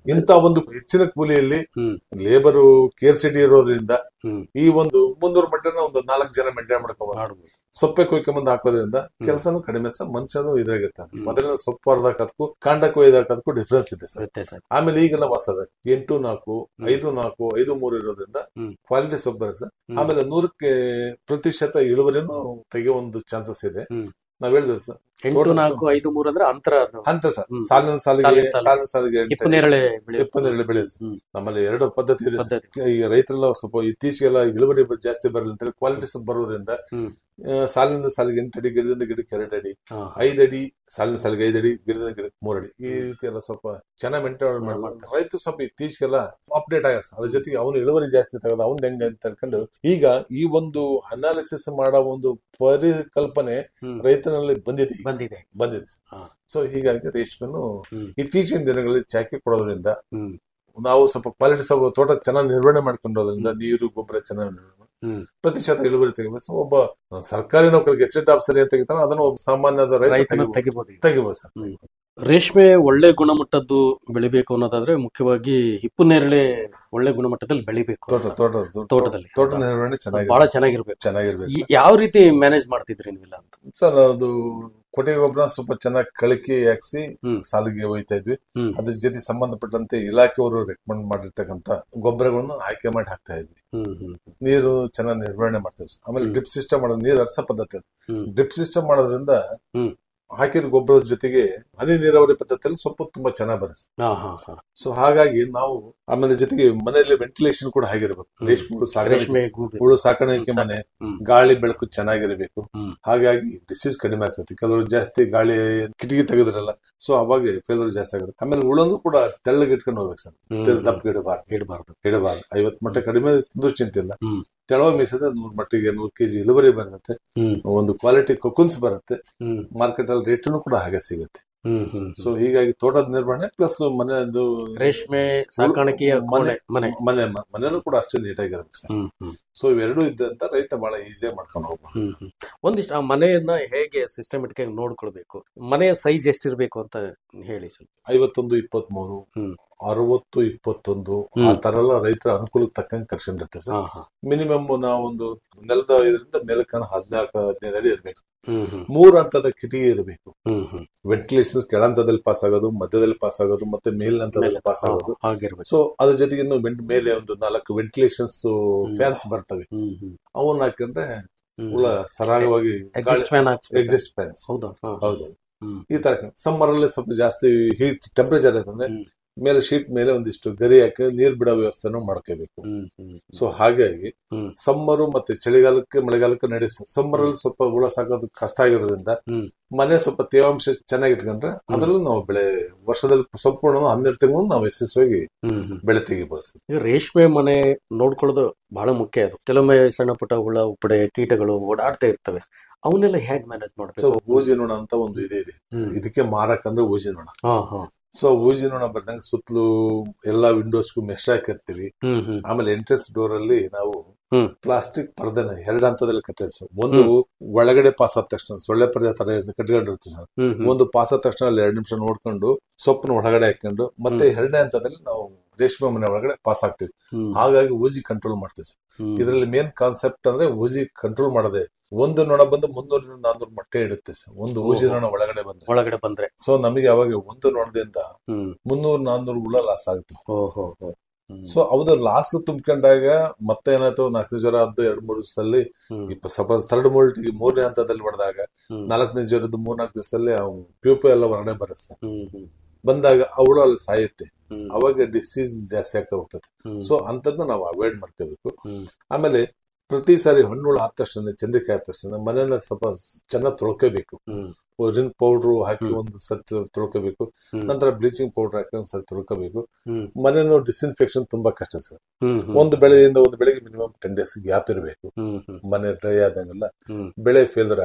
ಇಂತ ಒಂದು ಹೆಚ್ಚಿನ ಕೂಲಿಯಲ್ಲಿ ಹ್ಮ್. ಲೇಬರ್ ಕೇರ್ಸಿಟಿ ಇರೋದ್ರಿಂದ ಹ್ಮ್. ಈ ಒಂದು ಮುನ್ನೂರು ಮಟ್ಟನ ಒಂದು ನಾಲ್ಕು ಜನ ಮೇಂಟೈನ್ ಮಾಡ್ಕೋಬಹುದು ಮಾಡ್ಬೋದು ಸೊಪ್ಪೆ ಕೊಯ್ಕೊಂಬಂದು ಹಾಕೋದ್ರಿಂದ ಕೆಲಸನೂ ಕಡಿಮೆ ಸರ್ ಮನುಷ್ಯನು ಇದ್ರಾಗಿರ್ತಾನೆ ಹ್ಮ್. ಮೊದಲಿನ ಸೊಪ್ಪು ಹರಿದಾಕದಕ್ಕೂ ಕಾಂಡ ಕೊಯ್ದಾಕದಕ್ಕೂ ಡಿಫ್ರೆನ್ಸ್ ಇದೆ ಸರ್ ವ್ಯತ್ಯಾಸ ಇದೆ. ಆಮೇಲೆ ಈಗೆಲ್ಲ ಹೊಸದ ಎಂಟು ನಾಲ್ಕು ಹ್ಮ್. ಐದು ನಾಲ್ಕು ಐದು ಮೂರು ಇರೋದ್ರಿಂದ ಹ್ಮ್. ಕ್ವಾಲಿಟಿ ಸೊಪ್ಪು ಬರುತ್ತೆ ಹ್ಮ್. ಆಮೇಲೆ ನೂರಕ್ಕೆ ಪ್ರತಿಶತ ಇಳುವರಿನೂ ತೆಗೆಯೋ ಒಂದು ಚಾನ್ಸಸ್ ಇದೆ ಹ್ಮ್. ನಾವ್ ಹೇಳಿದ್ವಿ ಸರ್ ಎಂಟು ತೋಟ- ನಾಲ್ಕು ಐದು ಮೂರು ಅಂದ್ರೆ ಅಂತರ ಅದು. ಅಂತ ಸರ್ ಹ್ಮ್. ಸಾಲಿನ ಸಾಲಿಗೆ ಸಾಲಿನ ಸಾಲಿಗೆ. ಸಾಲಿನ ಸಾಲಿಗೆ ಎಂಟು ಹಿಪ್ಪು ನೇರಳೆ ಬೆಳೆ ಹಿಪ್ಪು ನೇರಳೆ ಬೆಳೆ ಸರ್. ಹ್ಮ್. ನಮ್ಮಲ್ಲಿ ಎರಡು ಪದ್ಧತಿ ಇದೆ ಸರ್. ಪದ್ಧತಿ ಈಗ ರೈತರೆಲ್ಲ ಸ್ವಲ್ಪ ಇತ್ತೀಚೆಗೆಲ್ಲ ಇಳುವರಿ ಬ- ಜಾಸ್ತಿ ಬರಲಿ ಅಂತೇಳಿ ಕ್ವಾಲಿಟಿ ಸೊಪ್ಪು ಬರೋದ್ರಿಂದ ಹ್ಮ್. ಆ, ಸಾಲಿನಿಂದ ಸಾಲಿಗೆ ಎಂಟು ಅಡಿ ಗಿಡದಿಂದ ಗಿಡಕ್ಕೆ ಎರಡು ಅಡಿ ಹಾ, ಐದು ಅಡಿ ಸಾಲಿನ ಸಾಲಿಗೆ ಐದು ಅಡಿ ಗಿಡದಿಂದ ಗಿಡಕ್ಕೆ ಮೂರು ಅಡಿ ಈ ರೀತಿ ಎಲ್ಲ ಸ್ವಲ್ಪ ಚೆನ್ನಾಗಿ ಮೇಂಟೈನ್ ಮಾಡಿದ್ರು ರೈತ ಸ್ವಲ್ಪ ಇತ್ತೀಚೆಗೆಲ್ಲ ಅಪ್ಡೇಟ್ ಆಗ ಅದ್ರ ಜೊತೆಗೆ ಅವನು ಇಳುವರಿ ಜಾಸ್ತಿ ತಗೋದು ಅವ್ನ್ ಹೆಂಗೆ ಅಂತ ಅನ್ಕೊಂಡು ಈಗ ಈ ಒಂದು ಅನಾಲಿಸಿಸ್ ಮಾಡೋ ಒಂದು ಪರಿಕಲ್ಪನೆ ಹ್ಮ್. ರೈತನಲ್ಲಿ ಬಂದಿದೆ ಈಗ. ಬಂದಿದೆ ಬಂದಿದೆ ಹಾ. ಸೊ ಹೀಗಾಗಿ ರೇಷ್ಮೆನು ಹ್ಮ್. ಇತ್ತೀಚಿನ ದಿನಗಳಲ್ಲಿ ಚಾಕಿ ಕೊಡೋದ್ರಿಂದ ಹ್ಮ್ ನಾವು ಸ್ವಲ್ಪ ಕ್ವಾಲಿಟಿ ಸ್ವಲ್ಪ ತೋಟ ಚೆನ್ನಾಗಿ ನಿರ್ವಹಣೆ ಮಾಡ್ಕೊಂಡೋದ್ರಿಂದ ನೀರು ಗೊಬ್ಬರ ಚೆನ್ನಾಗಿ ನಿರ್ವಹಣೆ ಮಾಡಿ ಹ್ಮ್. ಪ್ರತಿಶತ ಇಳುವರಿ ತೆಗಿಬೇಕು ಸೊ ಒಬ್ಬ ಸರ್ಕಾರಿ ನೌಕರಿ ಗೆಸೆಟ್ ಆಫೀಸರ್ ಏನ್ ತೆಗಿತಾನೋ ಅದನ್ನು ಒಬ್ಬ ಸಾಮಾನ್ಯದ ರೈತ ರೈತನ ತೆಗಿಬೋದು. ತೆಗಿಬಹುದು ಈಗ. ತೆಗಿಬೋದು ಸರ್ ರೇಷ್ಮೆ ಒಳ್ಳೆ ಗುಣಮಟ್ಟದ್ದು ಬೆಳಿಬೇಕು ಅನ್ನೋದಾದ್ರೆ ಮುಖ್ಯವಾಗಿ ಹಿಪ್ಪು ನೇರಳೆ ಒಳ್ಳೆ ಗುಣಮಟ್ಟದಲ್ಲಿ ಬೆಳಿಬೇಕು ತೋಟ ತೋಟ ತೋಟದಲ್ಲಿ. ತೋಟ ನಿರ್ವಹಣೆ ಚೆನ್ನಾಗಿ ಬಹಳ ಚೆನ್ನಾಗಿರ್ಬೇಕು ಚೆನ್ನಾಗಿರ್ಬೇಕು ಈ- ಯಾವ ರೀತಿ ಮ್ಯಾನೇಜ್ ಮಾಡ್ತಿದ್ರಿ ನೀವೆಲ್ಲ ಅಂತ ಸರ್ ಅದು ಕೊಟ್ಟಿಗೆ ಗೊಬ್ಬರ ಸ್ವಲ್ಪ ಚೆನ್ನಾಗಿ ಕಳಕಿ ಹಾಕ್ಸಿ ಹ್ಮ್. ಸಾಲಿಗೆ ಒಯ್ತಾ ಇದ್ವಿ ಹ್ಮ್. ಅದ್ರ ಜೊತೆ ಸಂಬಂಧಪಟ್ಟಂತೆ ಇಲಾಖೆಯವರು ರೆಕಮೆಂಡ್ ಮಾಡಿರ್ತಕ್ಕಂಥ ಗೊಬ್ಬರಗಳನ್ನು ಆಯ್ಕೆ ಮಾಡಿ ಹಾಕ್ತಾ ಇದ್ವಿ ಹ್ಮ್ ಹ್ಮ್ ನೀರು ಚೆನ್ನಾಗಿ ನಿರ್ವಹಣೆ ಮಾಡ್ತಾ ಇದ್ವಿ ಆಮೇಲೆ ಹ್ಮ್. ಡ್ರಿಪ್ ಸಿಸ್ಟಮ್ ಮಾಡೋದು ನೀರು ಹರ್ಸ ಪದ್ಧತಿ ಅದು ಹ್ಮ್. ಡ್ರಿಪ್ ಸಿಸ್ಟಮ್ ಮಾಡೋದ್ರಿಂದ ಹ್ಮ್. ಹಾಕಿದ ಗೊಬ್ಬರದ ಜೊತೆಗೆ ಹನಿ ನೀರಾವರಿ ಪದ್ಧತಿಯಲ್ಲಿ ಸ್ವಲ್ಪ ತುಂಬಾ ಚೆನ್ನಾಗಿ ಬರುತ್ತೆ ಹಾ ಹಾ ಹಾ ಸೊ ಹಾಗಾಗಿ ನಾವು ಆಮೇಲೆ ಜೊತೆಗೆ ಮನೆಯಲ್ಲಿ ವೆಂಟಿಲೇಷನ್ ಕೂಡ ಆಗಿರ್ಬೇಕು ಹ್ಮ್. ರೇಷ್ಮೆ ಹುಳು ಸಾಕಾಣಿಕೆ ರೇಷ್ಮೆ ಗೂಡು ಹುಳು ಸಾಕಾಣಿಕೆ ಹ್ಮ್, ಮನೆ ಹ್ಮ್. ಗಾಳಿ ಬೆಳಕು ಚೆನ್ನಾಗಿರಬೇಕು ಹ್ಮ್. ಹಾಗಾಗಿ ಡಿಸೀಸ್ ಕಡಿಮೆ ಆಗ್ತದೆ ಕೆಲವರು ಜಾಸ್ತಿ ಗಾಳಿ ಕಿಟಕಿ ತೆಗೆದ್ರಲ್ಲ ಸೊ ಅವಾಗ ಫೇಲರ್ ಜಾಸ್ತಿ ಆಗುತ್ತೆ ಆಮೇಲೆ ಉಳಂದು ಕೂಡ ತೆಳ್ಳಗೆ ಇಟ್ಕೊಂಡು ಹೋಗ್ಬೇಕು ಸರ್ ಹ್ಮ್. ದಪ್ಪ ಇಡಬಾರ್ದು ಇಡಬಾರ್ದು ಇಡಬಾರ್ದು ಐವತ್ ಮಟ್ಟ ಕಡಿಮೆ ಇದ್ರೂ ಚಿಂತೆ ಇಲ್ಲ ಹ್ಮ್. ತೆಳವಾಗಿ ಮೀಸಿದ್ರೆ ನೂರ್ ಮಟ್ಟಿಗೆ ನೂರ್ ಕೆಜಿ ಇಳುವರಿ ಬರುತ್ತೆ ಹ್ಮ್ ಒಂದು ಕ್ವಾಲಿಟಿ ಕೊಕುನ್ಸ್ ಬರುತ್ತೆ ಹ್ಮ್ ಮಾರ್ಕೆಟ್ ಅಲ್ಲಿ ರೇಟನ್ನು ಕೂಡ ಹಾಗೆ ಸಿಗುತ್ತೆ ಹ್ಮ್ ಹ್ಮ್ ಸೊ ಹೀಗಾಗಿ ತೋಟದ ನಿರ್ವಹಣೆ ಪ್ಲಸ್ ಮನೆಯದು ರೇಷ್ಮೆ ಸಾಕಾಣಿಕೆಯ ಕೋಣೆ ಮನೆ ಮನೆ ಮನೆಯಲ್ಲೂ ಕೂಡ ಅಷ್ಟೇ ನೀಟಾಗಿರ್ಬೇಕು ಸರ್ ಹ್ಮ್ ಹ್ಮ್ ಸೊ ಇವೆರಡೂ ಇದ್ದಂತ ರೈತ ಬಹಳ ಈಸಿಯಾಗಿ ಮಾಡ್ಕೊಂಡು ಹೋಗ್ಬೋದು ಹ್ಮ್ ಹ್ಮ್ ಒಂದಿಷ್ಟು ಆ ಮನೆಯನ್ನ ಹೇಗೆ ಸಿಸ್ಟಮೆಟಿಕ್ ಆಗಿ ನೋಡ್ಕೊಳ್ಬೇಕು ಮನೆಯ ಸೈಜ್ ಎಷ್ಟಿರ್ಬೇಕು ಅಂತ ಹೇಳಿ ಸ್ವಲ್ಪ ಐವತ್ತೊಂದು ಇಪ್ಪತ್ಮೂರು ಹ್ಮ್. ಅರವತ್ತು ಇಪ್ಪತ್ತೊಂದು ಹ್ಮ್. ಆ ತರ ಎಲ್ಲ ರೈತರ ಅನುಕೂಲಕ್ಕೆ ತಕ್ಕಂಗೆ ಕಟ್ಕೊಂಡಿರುತ್ತೆ ಹಾ ಸರ್ ಹಾ ಮಿನಿಮಮ್ ನಾವೊಂದು ನೆಲದ ಇದರಿಂದ ಮೇಲಕ್ಕನ ಹದಿನಾಲ್ಕು ಹದಿನೈದು ಅಡಿ ಇರ್ಬೇಕು ಹ್ಮ್ ಹ್ಮ್ ಮೂರು ಹಂತದ ಕಿಟಿಕಿ ಇರಬೇಕು ಹ್ಮ್ ಹ್ಮ್ ವೆಂಟಿಲೇಷನ್ ಕೆಳಂತದಲ್ಲಿ ಪಾಸ್ ಆಗೋದು ಮಧ್ಯದಲ್ಲಿ ಪಾಸ್ ಆಗೋದು ಮತ್ತೆ ಮೇಲಿನಂತದಲ್ಲಿ ಪಾಸ್ ಹಾ, ಆಗೋದು ಹಾಗಿರ್ಬೇಕು ಸೊ ಅದ್ರ ಜೊತೆಗೆ ಇನ್ನು ವೆಂಟ್- ಮೇಲೆ ಒಂದು ನಾಲ್ಕು ವೆಂಟಿಲೇಷನ್ಸ್ ಹ್ಮ್. ಫ್ಯಾನ್ಸ್ ಬರ್ತವೆ ಹ್ಮ್ ಹ್ಮ್ ಅವನ್ನ ಹಾಕಿದ್ರೆ ಹ್ಮ್. ಹುಳ ಸರಾಗವಾಗಿ ಎಕ್ಸಿಸ್ಟ್ ಫ್ಯಾನ್ ಹಾಕ್ಸ್ಬೇಕು. ಎಕ್ಸಿಸ್ಟ್ ಫ್ಯಾನ್ಸ್ ಹೌದಾ ಹಾ. ಹೌದು ಹ್ಮ್. ಈ ತರ ಸಮ್ಮರ್ ಅಲ್ಲಿ ಸ್ವಲ್ಪ ಜಾಸ್ತಿ ಹೀಟ್ ಟೆಂಪರೇಚರ್ ಆಯ್ತಂದ್ರೆ ಹ್ಮ್. ಮೇಲೆ ಶೀಟ್ ಮೇಲೆ ಒಂದಿಷ್ಟು ಗರಿ ಹಾಕಿ ನೀರ್ ಬಿಡೋ ವ್ಯವಸ್ಥೆನೂ ಮಾಡ್ಕೋಬೇಕು ಹ್ಮ್ ಹ್ಮ್ ಸೊ ಹಾಗಾಗಿ ಹ್ಮ್. ಸಮ್ಮರು ಮತ್ತೆ ಚಳಿಗಾಲಕ್ಕೆ ಮಳೆಗಾಲಕ್ಕೆ ನಡೆಸ ಸಮ್ಮರ್ ಅಲ್ಲಿ ಸ್ವಲ್ಪ ಹುಳ ಸಾಕೋದು ಕಷ್ಟ ಆಗಿರೋದ್ರಿಂದ ಹ್ಮ್. ಮನೆ ಸ್ವಲ್ಪ ತೇವಾಂಶ ಚೆನ್ನಾಗಿ ಇಟ್ಕೊಂಡ್ರೆ ಅದರಲ್ಲೂ ನಾವು ಬೆಳೆ ವರ್ಷದಲ್ಲಿ ಸಂಪೂರ್ಣ ಹನ್ನೆರಡು ತಿಂಗಳು ನಾವು ಯಶಸ್ವಿಯಾಗಿ ಹ್ಮ್ ಹ್ಮ್ ಬೆಳೆ ತೆಗಿಬಹುದು ಈಗ ರೇಷ್ಮೆ ಮನೆ ನೋಡ್ಕೊಳ್ಳೋದು ಬಹಳ ಮುಖ್ಯ ಅದು ಕೆಲವೊಮ್ಮೆ ಸಣ್ಣ ಪುಟ್ಟ ಹುಳ ಉಪ್ಪಡೆ ಕೀಟಗಳು ಓಡಾಡ್ತಾ ಇರ್ತವೆ ಅವನ್ನೆಲ್ಲ ಹೇಗ್ ಮ್ಯಾನೇಜ್ ಸೊ ಮಾಡ್ಬೇಕು ಊಜಿ ನೊಣ ಅಂತ ಒಂದು ಇದೆ ಇದೆ ಹ್ಮ್. ಇದಕ್ಕೆ ಮಾರಕ್ ಅಂದ್ರೆ ಊಜಿ ನೊಣ ಹಾ ಹಾ ಸೊ ಊಜಿ ನೊಣ ಬರ್ದಂಗೆ ಸುತ್ತಲೂ ಎಲ್ಲಾ ವಿಂಡೋಸ್ಗೂ ಮೆಶ್ ಹಾಕಿರ್ತೀವಿ ಹ್ಮ್ ಹ್ಮ್ ಆಮೇಲೆ ಎಂಟ್ರೆನ್ಸ್ ಡೋರ್ ಅಲ್ಲಿ ನಾವು ಹ್ಮ್. ಪ್ಲಾಸ್ಟಿಕ್ ಪರದೆನ ಎರಡು ಹಂತದಲ್ಲಿ ಕಟ್ಟಿರ್ತೀವಿ ಒಂದು ಒಳಗಡೆ ಪಾಸ್ ಆದ ತಕ್ಷಣ ಸೊಳ್ಳೆ ಪರದೆ ತರ ಇರುತ್ತೆ, ಕಟ್ಕೊಂಡಿರ್ತೀವಿ ನಾವು. ಹ್ಮ್ ಹ್ಮ್ ಒಂದು ಪಾಸ್ ಆದ ತಕ್ಷಣ ಅಲ್ಲಿ ಎರಡು ನಿಮಿಷ ನೋಡ್ಕೊಂಡು ಸೊಪ್ಪನ್ನ ಒಳಗಡೆ ಹಾಕೊಂಡು ಮತ್ತೆ ಎರಡನೇ ಹಂತದಲ್ಲಿ ನಾವು ರೇಷ್ಮೆ ಮನೆ ಒಳಗಡೆ ಪಾಸ್ ಆಗ್ತೀವಿ ಹ್ಮ್. ಹಾಗಾಗಿ ಊಜಿ ಕಂಟ್ರೋಲ್ ಮಾಡ್ತೀವಿ ಸರ್. ಹ್ಮ್. ಇದರಲ್ಲಿ ಮೇನ್ ಕಾನ್ಸೆಪ್ಟ್ ಅಂದ್ರೆ ಊಜಿ ಕಂಟ್ರೋಲ್ ಮಾಡೋದೇ ಒಂದು ನೊಣ ಬಂದು ಮುನ್ನೂರಿಂದ ನಾನ್ನೂರು ಮೊಟ್ಟೆ ಇಡುತ್ತೆ ಸರ್ ಒಂದು ಊಜಿ ಓಹೋ. ನೊಣ ಒಳಗಡೆ ಬಂದ್ರೆ ಒಳಗಡೆ ಬಂದ್ರೆ ಸೊ ನಮಗೆ ಅವಾಗ ಒಂದು ನೊಣದಿಂದ ಹ್ಮ್ ಮುನ್ನೂರು ನಾನ್ನೂರು ಹುಳ ಲಾಸ್ ಆಗುತ್ತೆ ಓಹೋ ಹೋ ಹ್ಮ್. ಸೊ ಅವ್ದು ಲಾಸ್ ತುಂಬ್ಕೊಂಡಾಗ ಮತ್ತೆ ಏನಾಯ್ತು ನಾಲ್ಕು ಜ್ವರ ಆದ್ದು ಎರಡ್ ಮೂರು ದಿವಸದಲ್ಲಿ ಹ್ಮ್. ಇಪ್ಪ ಸಪೋಸ್ ಥರ್ಡ್ ಮೂಲ್ಟಿಗೆ ಮೂರನೇ ಹಂತದಲ್ಲಿ ಹೊಡೆದಾಗ ಹ್ಮ್. ನಾಲ್ಕನೇ ಜ್ವರದ್ದು ಮೂರ್ನಾಲ್ಕು ದಿವಸದಲ್ಲಿ ಅವ್ನು ಪ್ಯೂಪ ಎಲ್ಲ ಹೊರಗಡೆ ಬರುತ್ತೆ ಹ್ಮ್ ಹ್ಮ್ ಬಂದಾಗ ಅವಳು ಅಲ್ಲಿ ಸಾಯುತ್ತೆ ಹ್ಮ್. ಅವಾಗ ಡಿಸೀಸ್ ಜಾಸ್ತಿ ಆಗ್ತಾ ಹೋಗ್ತದೆ ಹ್ಮ್. ಸೊ ಅಂತದ್ನ ನಾವು ಅವಾಯ್ಡ್ ಮಾಡ್ಕೋಬೇಕು ಹ್ಮ್. ಆಮೇಲೆ ಪ್ರತಿ ಸಾರಿ ಹಣ್ಣುಗಳು ಆದ ತಕ್ಷಣ ಚಂದ್ರಿಕೆ ಆದ ತಕ್ಷಣ ಮನೆಯನ್ನ ಸ್ವಲ್ಪ ಚೆನ್ನಾಗಿ ತೊಳ್ಕೋಬೇಕು ಹ್ಮ್. ರಿನ್ ಪೌಡ್ರು ಹಾಕಿ ಹ್ಮ್. ಒಂದು ಸತಿ ತೊಳ್ಕೋಬೇಕು ಹ್ಮ್. ನಂತರ ಬ್ಲೀಚಿಂಗ್ ಪೌಡರ್ ಹಾಕಿ ಒಂದು ಸತಿ ತೊಳ್ಕೋಬೇಕು ಹ್ಮ್. ಮನೆಯನ್ನು ಡಿಸ್ಇನ್ಫೆಕ್ಷನ್ ತುಂಬಾ ಕಷ್ಟ ಸರ್ ಹ್ಮ್ ಹ್ಮ್. ಒಂದು ಬೆಳೆಯಿಂದ ಒಂದು ಬೆಳೆಗೆ ಮಿನಿಮಮ್ ಟೆನ್ ಡೇಸ್ ಗ್ಯಾಪ್ ಇರಬೇಕು ಹ್ಮ್ ಹ್ಮ್ ಮನೆ ಡ್ರೈ ಆದಂಗೆಲ್ಲ ಹ್ಮ್. ಬೆಳೆ ಫೇಲ್ಯೂರ್ ಆಗಲ್ಲ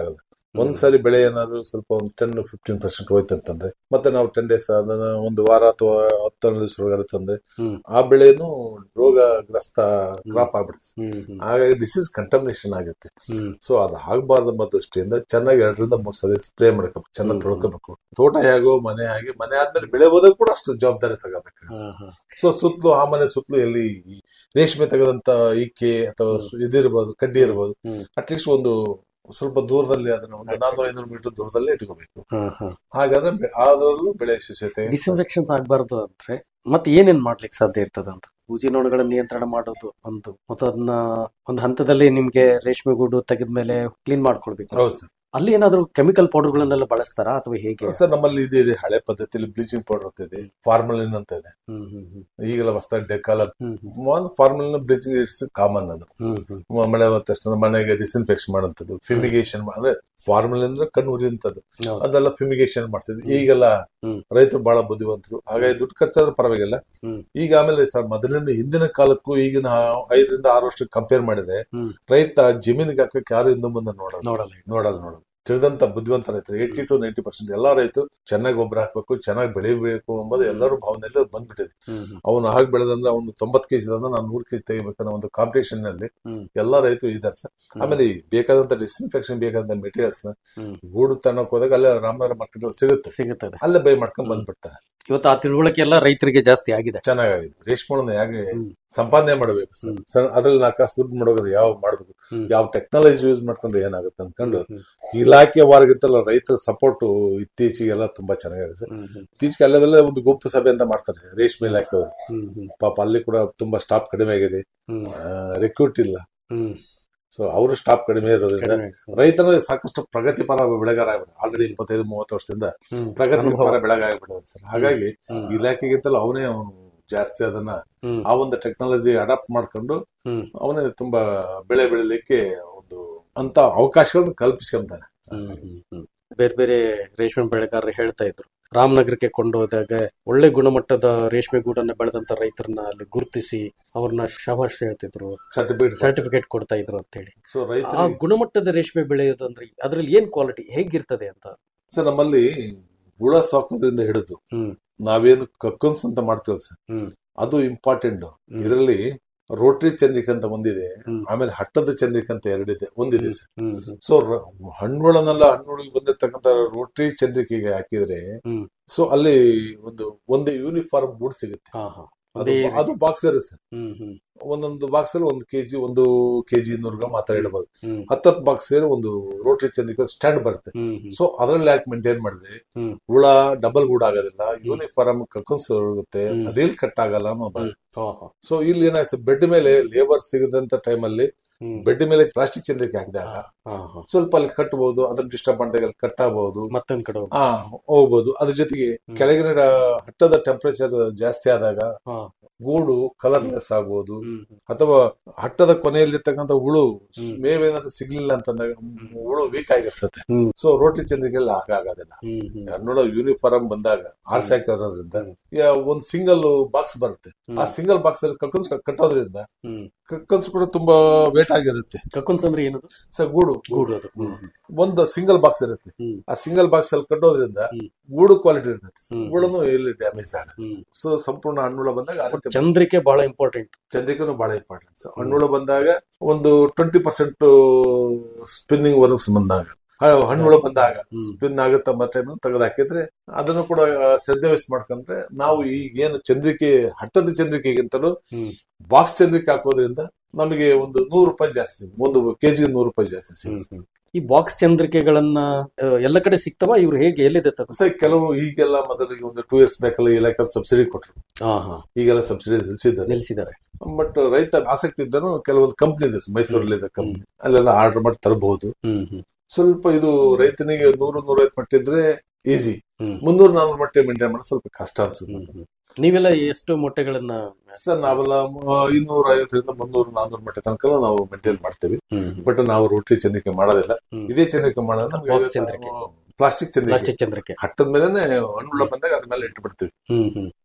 ಒಂದ್ಸಾರಿ ಬೆಳೆ ಏನಾದ್ರು ಸ್ವಲ್ಪ ಒಂದು ಟೆನ್ ಫಿಫ್ಟೀನ್ ಪರ್ಸೆಂಟ್ ಹೋಯ್ತು ಅಂತಂದ್ರೆ ಮತ್ತೆ ನಾವು ಟೆನ್ ಡೇಸ್ ಒಂದು ವಾರ ಅಥವಾ ಹತ್ತು ಹನ್ನೊಂದು ದಿವಸ ಒಳಗಡೆ ತಂದ್ರೆ ಹ್ಮ್. ಆ ಬೆಳೆನು ರೋಗಗ್ರಸ್ತ ಕ್ರಾಪ್ ಆಗ್ಬಿಡುತ್ತೆ ಹ್ಮ್ ಹ್ಮ್ ಹಾಗಾಗಿ ಡಿಸೀಸ್ ಕಂಟಮಿನೇಷನ್ ಆಗುತ್ತೆ ಹ್ಮ್ ಸೊ ಅದು ಆಗಬಾರ್ದು ಎಂಬ ದೃಷ್ಟಿಯಿಂದ ಚೆನ್ನಾಗಿ ಎರಡರಿಂದ ಮೂರು ಸಲ ಸ್ಪ್ರೇ ಮಾಡ್ಕೋಬೇಕು ಚೆನ್ನಾಗಿ ಹ್ಮ್. ತೊಳ್ಕೋಬೇಕು ತೋಟ ಹೇಗೋ ಮನೆ ಹಾಗೆ ಮನೆ ಆದ್ಮೇಲೆ ಬೆಳೆ ಹೋದಾಗ ಕೂಡ ಅಷ್ಟು ಜವಾಬ್ದಾರಿ ತಗೋಬೇಕು ಹಾ, ಹಾ. ಸೊ ಸುತ್ತಲೂ ಆ ಮನೆ ಸುತ್ತಲೂ ಎಲ್ಲಿ ಈ ರೇಷ್ಮೆ ತೆಗೆದಂತ ಈಕೆ ಅಥವಾ ಹ್ಮ್. ಇದಿರ್ಬೋದು ಕಡ್ಡಿ ಇರ್ಬೋದು ಹ್ಮ್. ಅಟ್ಲೀಸ್ಟ್ ಒಂದು ಸ್ವಲ್ಪ ದೂರದಲ್ಲಿ ಅದನ್ನ ಒಂದು ನಾನ್ನೂರ ಐನೂರು ಮೀಟರ್ ದೂರದಲ್ಲೇ ಇಟ್ಕೋಬೇಕು ಹಾ, ಹಾ. ಹಾಗಾದ್ರೆ ಬೆ- ಅದರಲ್ಲೂ ಬೆಳೆ ಯಶಸ್ವಿತೆ ಡಿಸ್ಇನ್ಫೆಕ್ಷನ್ಸ್ ಆಗ್ಬಾರ್ದು ಅಂದ್ರೆ ಮತ್ತೆ ಏನೇನ್ ಮಾಡ್ಲಿಕ್ಕೆ ಸಾಧ್ಯ ಇರ್ತದ ಅಂತ ಬೂಜಿ ನೋಡುಗಳ ನಿಯಂತ್ರಣ ಮಾಡೋದು ಒಂದು ಮತ್ತು ಅದನ್ನ ಒಂದು ಹಂತದಲ್ಲಿ ನಿಮ್ಗೆ ರೇಷ್ಮೆ ಗೂಡು ತೆಗೆದ್ಮೇಲೆ ಕ್ಲೀನ್ ಮಾಡ್ಕೊಳ್ಬೇಕು ಹೌದು ಸರ್ ಅಲ್ಲಿ ಏನಾದ್ರು ಕೆಮಿಕಲ್ ಪೌಡರ್ಗಳನ್ನೆಲ್ಲ ಬಳಸ್ತಾರಾ ಅಥವಾ ಹೇಗೆ ಸರ್ ನಮ್ಮಲ್ಲಿ ಇದೆ ಇದೆ ಹಳೆ ಪದ್ಧತಿಯಲ್ಲಿ ಬ್ಲೀಚಿಂಗ್ ಪೌಡರ್ ಅಂತ ಇದೆ ಫಾರ್ಮಲಿನ್ ಅಂತ ಇದೆ ಹ್ಮ್ ಹ್ಮ್ ಹ್ಮ್ ಈಗೆಲ್ಲ ಹೊಸದಾಗಿ ಡೆಕಾಲ್ ಹ್ಮ್ ಹ್ಮ್ ಫಾರ್ಮಲಿನ್ ಬ್ಲೀಚಿಂಗ್ ಇಟ್ಸ್ ಕಾಮನ್ ಅದು ಹ್ಮ್ ಹ್ಮ್ ಮ- ಮಳೆ ಬಂದ ತಕ್ಷಣ ಮನೆಗೆ ಡಿಸ್ಇನ್ಫೆಕ್ಷನ್ ಮಾಡೋಂಥದ್ದು ಫಿಮಿಗೇಷನ್ ಅಂದ್ರೆ ಫಾರ್ಮಲ್ ಅಂದ್ರೆ ಕಣ್ಣು ಉರಿಯುವಂಥದ್ದು ಹೌದು. ಅದೆಲ್ಲ ಫಿಮಿಗೇಷನ್ ಮಾಡ್ತಿದ್ವಿ ಈಗೆಲ್ಲ ಹ್ಮ್. ರೈತರು ಬಹಳ ಬುದ್ಧಿವಂತರು ಹಾಗಾಗಿ ದುಡ್ಡು ಖರ್ಚಾದ್ರೂ ಪರವಾಗಿಲ್ಲ ಹ್ಮ್. ಈಗ ಆಮೇಲೆ ಸರ್ ಮೊದಲಿನಿಂದ ಹಿಂದಿನ ಕಾಲಕ್ಕೂ ಈಗಿನ ಐದರಿಂದ ಆರು ವರ್ಷಕ್ಕೆ ಕಂಪೇರ್ ಮಾಡಿದ್ರೆ ಹ್ಮ್. ರೈತ ಜಮೀನಿಗೆ ಹಾಕಕ್ಕೆ ಯಾರು ಹಿಂದೆ ಮುಂದೆ ನೋಡಲ್ಲ ನೋಡಲ್ಲ ನೋಡಲ್ಲ ನೋಡಲ್ಲ ತಿಳಿದಂತ ಬುದ್ಧಿವಂತ ರೈತರು ಏಯ್ಟಿ ಟು ನೈಂಟಿ ಪರ್ಸೆಂಟ್ ಎಲ್ಲಾ ರೈತರು ಚೆನ್ನಾಗಿ ಗೊಬ್ಬರ ಹಾಕ್ಬೇಕು ಚೆನ್ನಾಗಿ ಬೆಳಿಬೇಕು ಎಂಬುದು ಎಲ್ಲರೂ ಭಾವನೆಯಲ್ಲಿ ಅದು ಬಂದ್ಬಿಟ್ಟಿದೆ ಹ್ಮ್ ಹ್ಮ್ ಅವನು ಹಾಗೆ ಬೆಳೆದಂದ್ರೆ ಅವ್ನು ತೊಂಬತ್ ಕೆಜಿ ಅಂದ್ರೆ ನಾನು ನೂರು ಕೆಜಿ ತೆಗಿಬೇಕನ್ನೋ ಒಂದು ಕಾಂಪಿಟೇಷನ್ ನಲ್ಲಿ ಹ್ಮ್. ಎಲ್ಲಾ ರೈತರು ಇದ್ದಾರೆ ಸರ್ ಆಮೇಲೆ ಈ ಬೇಕಾದಂತ ಡಿಸ್ಇನ್ಫೆಕ್ಷನ್ ಬೇಕಾದಂತ ಮೆಟೀರಿಯಲ್ಸ್ ಹ್ಮ್. ಗೂಡು ತನ್ನಕ್ ಹೋದಾಗ ಅಲ್ಲೇ ರಾಮನಗರ ಮಾರ್ಕೆಟ್ ಅಲ್ಲಿ ಸಿಗುತ್ತೆ ಸಿಗುತ್ತದೆ ಅಲ್ಲೇ ಬೈ ಮಾಡ್ಕೊಂಡ್ ಬಂದ್ಬಿಡ್ತಾರೆ ಇವತ್ತು ಆ ತಿಳುವಳಿಕೆ ಎಲ್ಲ ರೈತರಿಗೆ ಜಾಸ್ತಿ ಆಗಿದೆ ಚೆನ್ನಾಗಿದೆ ರೇಷ್ಮೆನ ಹೇಗೆ ಹ್ಮ್. ಸಂಪಾದನೆ ಮಾಡಬೇಕು ಹ್ಮ್. ಸರ್ ಅದ್ರಲ್ಲಿ ನಾಲ್ಕು ಕಾಸು ದುಡ್ಡು ಮಾಡೋದು ಯಾವ ಮಾಡ್ಬೇಕು ಹ್ಮ್. ಯಾವ ಟೆಕ್ನಾಲಜಿ ಯೂಸ್ ಮಾಡ್ಕೊಂಡ್ರೆ ಏನಾಗುತ್ತೆ ಅನ್ಕೊಂಡು ಹ್ಮ್. ಇಲಾಖೆ ವಾರಗಿತ್ತಲ್ಲ ರೈತರ ಸಪೋರ್ಟ್ ಇತ್ತೀಚೆಗೆಲ್ಲ ತುಂಬಾ ಚೆನ್ನಾಗಿದೆ ಸರ್ ಹ್ಮ್ ಹ್ಮ್ ಇತ್ತೀಚೆಗೆ ಅಲ್ಲದಲ್ಲೇ ಒಂದು ಗುಂಪು ಸಭೆ ಅಂತ ಮಾಡ್ತಾರೆ ರೇಷ್ಮೆ ಇಲಾಖೆಯವರು ಹ್ಮ್ ಹ್ಮ್ ಪಾಪ ಅಲ್ಲಿ ಕೂಡ ತುಂಬಾ ಸ್ಟಾಪ್ ಕಡಿಮೆ ಆಗಿದೆ ಹ್ಮ್ ರಿಕ್ರೂಟ್ ಇಲ್ಲ ಹ್ಮ್ ಸೊ ಅವರು ಸ್ಟಾಪ್ ಕಡಿಮೆ ಇರೋದ್ರಿಂದ ಕಡಿಮೆ. ರೈತರ ಸಾಕಷ್ಟು ಪ್ರಗತಿಪರ ಬೆಳೆಗಾರ ಆಗ್ಬಿಡ ಆಲ್ರೆಡಿ ಇಪ್ಪತ್ತೈದು ಮೂವತ್ತು ವರ್ಷದಿಂದ ಹ್ಮ್. ಪ್ರಗತಿಪರ ಅನುಭವ. ಬೆಳೆಗಾರ ಆಗ್ಬಿಟ್ಟಿದೆ ಸರ್ ಹಾಗಾಗಿ ಹ್ಮ್. ಇಲಾಖೆಗಿಂತಲೂ ಅವನೇ ಅವನು ಜಾಸ್ತಿ ಅದನ್ನ ಹ್ಮ್. ಆ ಒಂದು ಟೆಕ್ನಾಲಜಿ ಅಡಾಪ್ಟ್ ಮಾಡ್ಕೊಂಡು ಹ್ಮ್. ಅವನೇ ತುಂಬಾ ಬೆಳೆ ಬೆಳಿಲಿಕ್ಕೆ ಒಂದು ಅಂತ ಅವಕಾಶಗಳನ್ನು ಕಲ್ಪಿಸ್ಕೊಂತಾನೆ ಹ್ಮ್, ಹ್ಮ್, ಹ್ಮ್. ಬೇರೆ ಬೇರೆ ರೇಷ್ಮೆ ಬೆಳೆಗಾರರು ಹೇಳ್ತಾ ಇದ್ರು ರಾಮನಗರಕ್ಕೆ ಕೊಂಡೋದಾಗ ಒಳ್ಳೆ ಗುಣಮಟ್ಟದ ರೇಷ್ಮೆ ಗೂಡನ್ನ ಬೆಳೆದಂತ ರೈತರನ್ನ ಅಲ್ಲಿ ಗುರುತಿಸಿ ಅವ್ರನ್ನ ಶಭಾಷ್ ಹೇಳ್ತಿದ್ರು ಸರ್ಟಿಫಿಕೇಟ್ ಸರ್ಟಿಫಿಕೇಟ್ ಕೊಡ್ತಾ ಇದ್ರು ಅಂತ ಹೇಳಿ ಸೊ ಆ ರೈತರಿಗೆ ಗುಣಮಟ್ಟದ ರೇಷ್ಮೆ ಬೆಳೆಯೋದು ಅಂದ್ರೆ ಅದ್ರಲ್ಲಿ ಏನ್ ಕ್ವಾಲಿಟಿ ಹೇಗಿರ್ತದೆ ಅಂತ ಸರ್ ನಮ್ಮಲ್ಲಿ ಹುಳ ಸಾಕೋದ್ರಿಂದ ಹಿಡಿದು ಹ್ಮ್. ನಾವೇನು ಕಕ್ಕನ್ಸ್ ಅಂತ ಮಾಡ್ತೀವಲ್ಲ ಸರ್ ಹ್ಮ್. ಅದು ಇಂಪಾರ್ಟೆಂಟ್ ಹ್ಮ್. ಇದರಲ್ಲಿ ರೋಟರಿ ಚಂದ್ರಿಕೆ ಅಂತ ಒಂದಿದೆ ಹ್ಮ್. ಆಮೇಲೆ ಹಟ್ಟದ ಚಂದ್ರಿಕೆ ಅಂತ ಎರಡಿದೆ ಒಂದಿದೆ ಸರ್ ಹ್ಮ್ ಹ್ಮ್ ಸೊ ಹಣ್ಣುಗಳನ್ನೆಲ್ಲ ಹಣ್ಣುಗಳಿಗೆ ಬಂದಿರ್ತಕ್ಕಂಥ ರೋಟರಿ ಚಂದ್ರಿಕೆಗೆ ಹಾಕಿದ್ರೆ ಹ್ಮ್. ಸೊ ಅಲ್ಲಿ ಒಂದು ಒಂದು ಯೂನಿಫಾರ್ಮ್ ಬೂಟ್ ಸಿಗುತ್ತೆ ಹಾ ಹಾ ಅದು ಅದೇ ಅದು ಬಾಕ್ಸ್ ಇರುತ್ತೆ ಸರ್ ಹ್ಮ್ ಹ್ಮ್ ಒಂದೊಂದು ಬಾಕ್ಸ್ ಅಲ್ಲಿ ಒಂದು ಕೆಜಿ ಒಂದು ಕೆಜಿ ಇನ್ನೂರು ಗ್ರಾಮ್ ಆ ತರ ಇಡಬಹುದು ಹ್ಮ್ ಹತ್ತತ್ತು ಬಾಕ್ಸ್ ಸೇರಿ ಒಂದು ರೋಟರಿ ಚಂದ್ರಿಕೆ ಸ್ಟ್ಯಾಂಡ್ ಬರುತ್ತೆ ಹ್ಮ್ ಹ್ಮ್ ಸೊ ಅದ್ರಲ್ಲಿ ಯಾಕೆ ಮೇಂಟೈನ್ ಮಾಡಿದ್ರೆ ಹ್ಮ್. ಹುಳ ಡಬಲ್ ಗೂಡ್ ಆಗೋದಿಲ್ಲ ಯೂನಿಫಾರ್ಮ್ ಕಕ್ಕನ್ಸ್ ಇರುತ್ತೆ ಹ್ಮ್. ರೀಲ್ ಕಟ್ ಆಗಲ್ಲ ಅನ್ನೋ ಭಯ ಹಾ, ಹಾ. ಸೊ ಇಲ್ಲಿ ಏನಾಯ್ತು ಬೆಡ್ ಮೇಲೆ ಲೇಬರ್ ಸಿಗದಂತ ಟೈಮಲ್ಲಿ ಹ್ಮ್. ಬೆಡ್ ಮೇಲೆ ಪ್ಲಾಸ್ಟಿಕ್ ಚಂದ್ರಿಕೆ ಹಾಕಿದಾಗ ಹಾ, ಹಾ. ಸ್ವಲ್ಪ ಅಲ್ಲಿ ಕಟ್ಟಬಹುದು ಅದನ್ನ ಡಿಸ್ಟರ್ಬ್ ಮಾಡಿದಾಗ ಅಲ್ಲಿ ಕಟ್ ಆಗಬಹುದು ಮತ್ತೊಂದ್ ಕಡೆ ಹೋಗಿ. ಆ ಹೋಗ್ಬೋದು ಅದ್ರ ಜೊತೆಗೆ ಕೆಳಗಿನ ರ- ಹಟ್ಟದ ಟೆಂಪರೇಚರ್ ಜಾಸ್ತಿ ಆದಾಗ ಹಾ. ಗೂಡು ಕಲರ್ಲೆಸ್ ಆಗ್ಬೋದು ಹ್ಮ್ ಹ್ಮ್. ಅಥವಾ ಹಟ್ಟದ ಕೊನೆಯಲ್ಲಿರ್ತಕ್ಕಂಥ ಹುಳು ಹ್ಮ್. ಮೇವೇನಾದ್ರೂ ಸಿಗ್ಲಿಲ್ಲ ಅಂತಂದಾಗ ಹುಳು ವೀಕ್ ಆಗಿರ್ತದೆ ಹ್ಮ್. ಸೊ ರೋಟಿ ಚಂದ್ರಿಕೆಲ್ಲ ಆಗೋದಿಲ್ಲ ಹ್ಮ್ ಹ್ಮ್. ನೋಡೋ ಯೂನಿಫಾರ್ಮ್ ಬಂದಾಗ ಆರ್ಸ್ ಹಾಕಿರೋದ್ರಿಂದ ಯಾ- ಒಂದ್ ಸಿಂಗಲ್ ಬಾಕ್ಸ್ ಬರುತ್ತೆ ಆ ಹ್ಮ್. ಸಿಂಗಲ್ ಬಾಕ್ಸ್ ಅಲ್ಲಿ ಕಕ್ಕನ್ಸ್ ಕಟ್ಟೋದ್ರಿಂದ ಹ್ಮ್. ಕಕ್ಕನ್ಸ್ ಕೂಡ ತುಂಬಾ ವೇಟ್ ಆಗಿರುತ್ತೆ ಕಕ್ಕುನ್ಸ್ ಅಂದ್ರೆ ಏನದು ಸೊ ಗೂಡು ಗೂಡು ಅದು ಹ್ಮ್ ಹ್ಮ್. ಒಂದು ಸಿಂಗಲ್ ಬಾಕ್ಸ್ ಇರುತ್ತೆ ಹ್ಮ್. ಆ ಸಿಂಗಲ್ ಬಾಕ್ಸ್ ಅಲ್ಲಿ ಕಟ್ಟೋದ್ರಿಂದ ಹ್ಮ್. ಗೂಡು ಕ್ವಾಲಿಟಿ ಇರ್ತದೆ ಹ್ಮ್. ಗೂಡನು ಎಲ್ಲಿ ಡ್ಯಾಮೇಜ್ ಆಗಲ್ಲ ಹ್ಮ್. ಸೊ ಸಂಪೂರ್ಣ ಹಣ್ಣುಳ ಬಂದಾಗ ಆ ರೀತಿ ಚಂದ್ರಿಕೆ ಬಹಳ ಇಂಪಾರ್ಟೆಂಟ್ ಚಂದ್ರಿಕೆನೂ ಬಹಳ ಇಂಪಾರ್ಟೆಂಟ್ ಸೊ ಹಣ್ಣುಳ ಬಂದಾಗ ಒಂದು ಟ್ವೆಂಟಿ ಪರ್ಸೆಂಟ್ ಸ್ಪಿನ್ನಿಂಗ್ ವರ್ಕ್ಸ್ ಬಂದಾಗ ಹ- ಹಣ್ಣುಳ ಬಂದಾಗ ಹ್ಮ್. ಸ್ಪಿನ್ ಆಗುತ್ತೆ ಮತ್ತೆ ತೆಗೆದು ಹಾಕಿದ್ರೆ ಅದನ್ನು ಕೂಡ ಶ್ರದ್ಧೆ ವಹಿಸಿ ಮಾಡ್ಕೊಂಡ್ರೆ ನಾವು ಈಗ ಏನು ಚಂದ್ರಿಕೆ ಹಟ್ಟದ ಚಂದ್ರಿಕೆಗಿಂತಲೂ ಹ್ಮ್. ಬಾಕ್ಸ್ ಚಂದ್ರಿಕೆ ಹಾಕೋದ್ರಿಂದ ನಮಗೆ ಒಂದು ನೂರು ರೂಪಾಯಿ ಜಾಸ್ತಿ ಸಿಗುತ್ತೆ. ಒಂದು ಕೆಜಿಗೆ ನೂರು ರೂಪಾಯಿ ಜಾಸ್ತಿ ಸಿಗುತ್ತೆ ಈ ಬಾಕ್ಸ್ ಚಂದ್ರಿಕೆಗಳನ್ನ ಆ, ಎಲ್ಲ ಕಡೆ ಸಿಗ್ತವ ಇವ್ರು ಹೇಗೆ ಎಲ್ಲಿದೆ ತಗೋ ಸೊ ಕೆಲವು ಈಗೆಲ್ಲ ಮೊದಲಿಗೆ ಒಂದು ಟೂ ಇಯರ್ಸ್ ಬೇಕಲ್ಲ ಇಲಾಖೆ ಸಬ್ಸಿಡಿ ಕೊಟ್ಟರು ಹಾ ಹಾ ಈಗೆಲ್ಲ ಸಬ್ಸಿಡಿ ನಿಲ್ಸಿದ್ದಾರೆ ನಿಲ್ಸಿದ್ದಾರೆ ಬಟ್ ರೈತ ಆಸಕ್ತಿ ಇದ್ದನು ಕೆಲವೊಂದು ಕಂಪ್ನಿ ಇದೆ ಮೈಸೂರಲ್ಲಿ ಇದೆ ಕಂಪ್ನಿ ಅಲ್ಲೆಲ್ಲ ಆರ್ಡರ್ ಮಾಡಿ ತರಬಹುದು ಹ್ಮ್ ಹ್ಮ್ ಸ್ವಲ್ಪ ಇದು ರೈತನಿಗೆ ನೂರು ನೂರೈವತ್ತು ಮಟ್ಟಿದ್ರೆ ಈಸಿ ಹ್ಮ್. ಮುನ್ನೂರು ನಾನೂರು ಮಟ್ಟಿ ಮೇಂಟೈನ್ ಮಾಡೋದು ಸ್ವಲ್ಪ ಕಷ್ಟ ಅನ್ಸುತ್ತೆ ಹ್ಮ್ ಹ್ಮ್. ನೀವೆಲ್ಲ ಎಷ್ಟು ಮೊಟ್ಟೆಗಳನ್ನ ಸರ್ ನಾವೆಲ್ಲ ಇನ್ನೂರ ಐವತ್ತರಿಂದ ಮುನ್ನೂರು ನಾನೂರು ಮಟ್ಟಿ ತನಕ ನಾವು ಮೇಂಟೈನ್ ಮಾಡ್ತೀವಿ ಹ್ಮ್ ಹ್ಮ್. ಬಟ್ ನಾವು ರೋಟಿ ಚಂದ್ರಿಕೆ ಮಾಡೋದಿಲ್ಲ ಹ್ಮ್. ಇದೇ ಚಂದ್ರಿಕೆ ಮಾಡೋದು Box ಚಂದ್ರಿಕೆ. ಪ್ಲಾಸ್ಟಿಕ್ ಚಂದ್ರಿಕೆ ಪ್ಲಾಸ್ಟಿಕ್ ಚಂದ್ರಿಕೆ ಹಟ್ಟದ ಮೇಲೆ ಹಣ್ಣುಳ್ಳ ಬಂದಾಗ ಅದ್ರ ಮೇಲೆ ಇಟ್ಟು ಬಿಡ್ತೀವಿ ಹ್ಮ್ ಹ್ಮ್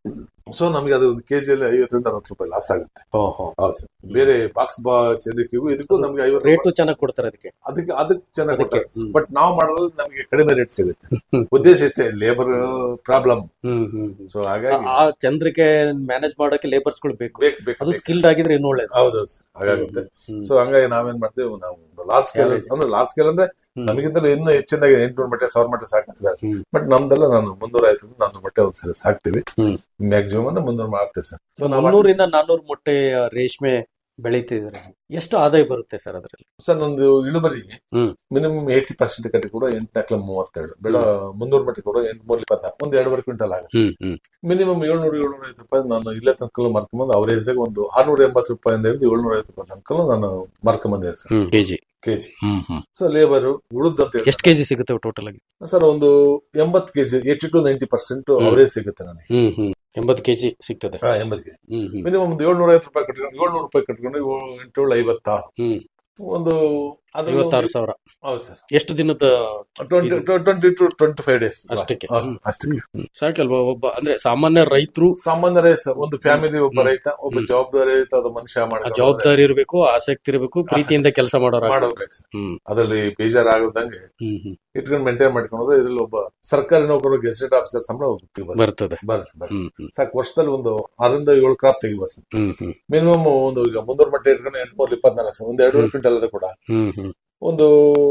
ಸೊ ನಮಗೆ ಅದು ಒಂದು ಕೆಜಿಯಲ್ಲಿ ಐವತ್ತರಿಂದ ಅರವತ್ತು ರೂಪಾಯಿ ಲಾಸ್ ಆಗುತ್ತೆ ಓಹೋ ಹೌದು ಸರ್ ಬೇರೆ ಬಾಕ್ಸ್ ಬಾ ಇದಕ್ಕಿಗೂ ಇದಕ್ಕೂ ನಮ್ಗೆ ಐವತ್ತು ರೇಟು ಚೆನ್ನಾಗಿ ಕೊಡ್ತಾರೆ ಅದಕ್ಕೆ ಅದಕ್ಕೆ ಅದಕ್ಕೆ ಚೆನ್ನಾಗಿ ಅದಕ್ಕೆ ಕೊಡ್ತಾರೆ ಹ್ಮ್. ಬಟ್ ನಾವು ಮಾಡೋದ್ರಲ್ಲಿ ನಮಗೆ ಕಡಿಮೆ ರೇಟ್ ಸಿಗುತ್ತೆ ಹ್ಮ್. ಉದ್ದೇಶ ಇಷ್ಟೇ ಲೇಬರ್ ಪ್ರಾಬ್ಲಮ್ ಹ್ಮ್ ಹ್ಮ್ ಹ್ಮ್. ಸೊ ಹಾಗಾಗಿ ಆ ಚಂದ್ರಿಕೆ ಮ್ಯಾನೇಜ್ ಮಾಡಕ್ಕೆ ಲೇಬರ್ಸ್ ಗಳು ಬೇಕು ಬೇಕು ಬೇಕು ಅದು ಬೇಕು. ಸ್ಕಿಲ್ಡ್ ಆಗಿದ್ರೆ ಇನ್ನೂ ಒಳ್ಳೇದು ಹೌದು ಸರ್ ಹಾಗಾಗುತ್ತೆ ಹ್ಮ್. ಸೊ ಹಂಗಾಗಿ ನಾವೇನ್ ಮಾಡ್ತೇವೆ ನಾವು ಲಾರ್ಜ್ ಸ್ಕೇಲ್ Average. ಅಂದ್ರೆ ಲಾರ್ಜ್ ಸ್ಕೇಲ್ ಅಂದ್ರೆ ಹ್ಮ್. ನಮಗಿಂತಲೂ ಇನ್ನೂ ಹೆಚ್ಚಿನದಾಗಿ ಎಂಟುನೂರು ಮಟ್ಟೆ ಸಾವಿರ ಮಟ್ಟೆ ಸಾಕಾಗ್ತದೆ ಹ್ಮ್. ಬಟ್ ನಮ್ದೆಲ್ಲ ನಾನು ಮುನ್ನೂರ ಐವತ್ತು ನಾನ್ನೂರು ಮಟ್ಟೆ ಒಂದ್ಸರಿ ಸಾಕ್ತಿವಿ ಹ್ಮ್. ಮ್ಯಾಕ್ಸಿಮಮ್ ಅಂದ್ರೆ ಮುನ್ನೂರು ಮಾಡ್ತೇವೆ ಸರ್ ಸೊ ನಾವು ಮುನ್ನೂರಿಂದ ನಾನ್ನೂರು ಮೊಟ್ಟೆ ರೇಷ್ಮೆ ಬೆಳೀತಿದ್ರೆ ಎಷ್ಟು ಆದಾಯ ಬರುತ್ತೆ ಸರ್ ಅದರಲ್ಲಿ ಸರ್ ನಂದು ಇಳುವರಿ ಹ್ಮ್. ಮಿನಿಮಮ್ ಏಯ್ಟಿ ಪರ್ಸೆಂಟ್ ಕಟ್ಟಿ ಕೂಡ ಎಂಟು ಮೂವತ್ತೆರಡು ಬೆಳ ಮುನ್ನೂರು ಮಟ್ಟಿ ಕೂಡ ಎಂಟು ಮೂರು ಇಪ್ಪತ್ನಾಲ್ಕು ಒಂದು ಎರಡುವರೆ ಕ್ವಿಂಟಲ್ ಆಗುತ್ತೆ ಹ್ಮ್ ಹ್ಮ್ ಮಿನಿಮಮ್ ಏಳ್ನೂರು ಏಳ್ನೂರ ಐವತ್ತು ರೂಪಾಯಿ ನಾನು ಇಲ್ಲೇ ತನಕ ಮಾರ್ಕೊಂಬಂದು ಅವರೇಜ್ ಒಂದು ಆರ್ನೂರ ಎಂಬತ್ತು ರೂಪಾಯಿಂದ ಹಿಡಿದು ಏಳ್ನೂರ ಐವತ್ತು ರೂಪಾಯಿ ತನಕ ನಾನು ಮಾರ್ಕೊಂಬಂದಿದ್ದೆ ಸರ್ ಹ್ಮ್ ಕೆಜಿ ಕೆಜಿ ಹ್ಮ್ ಹ್ಮ್ ಸೊ ಲೇಬರ್ ಉಳಿದಂತ ಎಷ್ಟು ಕೆಜಿ ಸಿಗುತ್ತೆ ಟೋಟಲ್ ಆಗಿ ಸರ್ ಒಂದು ಎಂಬತ್ತು KG eighty to ninety percent average ಸಿಗುತ್ತೆ ನನಗೆ ಹ್ಮ್ ಹ್ಮ್ ಎಂಬತ್ತು ಕೆಜಿ ಸಿಗ್ತದೆ ಹಾ ಎಂಬತ್ತು ಕೆಜಿ ಹ್ಮ್ ಹ್ಮ್ ಮಿನಿಮಮ್ ಒಂದು ಏಳ್ನೂರ ಐವತ್ತು ರೂಪಾಯಿ ಕಟ್ಕೊಂಡು ಏಳ್ನೂರು ರೂಪಾಯಿ ಕಟ್ಕೊಂಡು ಏಳು- ಎಂಟು ಏಳು ಐವತ್ತಾರು ಹ್ಮ್ ಒಂದು ಅದು ಐವತ್ತಾರು ಸಾವಿರ ಹೌದು ಸರ್ ಎಷ್ಟು ದಿನದ twenty twenty to twenty five days ಅಷ್ಟಕ್ಕೆ. ಅಷ್ಟಕ್ಕೆ ಹ್ಮ್. ಸಾಕಲ್ವಾ ಒಬ್ಬ ಅಂದ್ರೆ ಸಾಮಾನ್ಯ ರೈತರು ಸಾಮಾನ್ಯ ರೈತ ಒಂದು ಫ್ಯಾಮಿಲಿ ಒಬ್ಬ ಹ್ಮ್. ರೈತ ಒಬ್ಬ ಹ್ಮ್. ಜವಾಬ್ದಾರಿ ರೈತ ಮನುಷ್ಯ ಆ ಮಾಡ್ಕೊಂಡು ಜವಾಬ್ದಾರಿ ಇರಬೇಕು ಆಸಕ್ತಿ ಇರಬೇಕು ಪ್ರೀತಿಯಿಂದ ಕೆಲಸ ಮಾಡೋರ ಮಾಡಬೇಕು ಸರ್ ಹ್ಮ್ ಅದರಲ್ಲಿ ಬೇಜಾರಾಗದಂಗೆ ಹ್ಮ್ ಹ್ಮ್ ಇಟ್ಕೊಂಡು ಮೇಂಟೈನ್ ಮಾಡ್ಕೊಂಡು ಇದ್ರಲ್ಲಿ ಒಬ್ಬ ಸರ್ಕಾರಿ ನೌಕರು ಗೆಜೆಟ್ ಆಫೀಸರ್ ಸಂಬಳ ಹೋಗ್ತೀವಿ ಬಸ್ ಬರ್ತದೆ ಬರುತ್ತೆ ಬರುತ್ತೆ ಹ್ಮ್ ಹ್ಮ್ ಸಾಕು ವರ್ಷದಲ್ಲಿ ಒಂದು ಆರರಿಂದ ಏಳು ಕ್ರಾಪ್ ತೆಗಿಬೋದು ಸರ್ ಹ್ಮ್ ಹ್ಮ್ ಮಿನಿಮಮ್ ಒಂದು ಈಗ ಮುನ್ನೂರು ಮಟ್ಟೆ ಇಟ್ಕೊಂಡು ಎಂಟುನೂರ ಇಪ್ಪತ್ನಾಲ್ಕು ಸಾವಿರ ಒಂದು ಎರಡೂವರೆ ಕ್ವಿಂಟಲ್ ಆದ್ರೆ ಕೂಡ ಹ್ಮ್ ಹ್ಮ್ ಒಂದು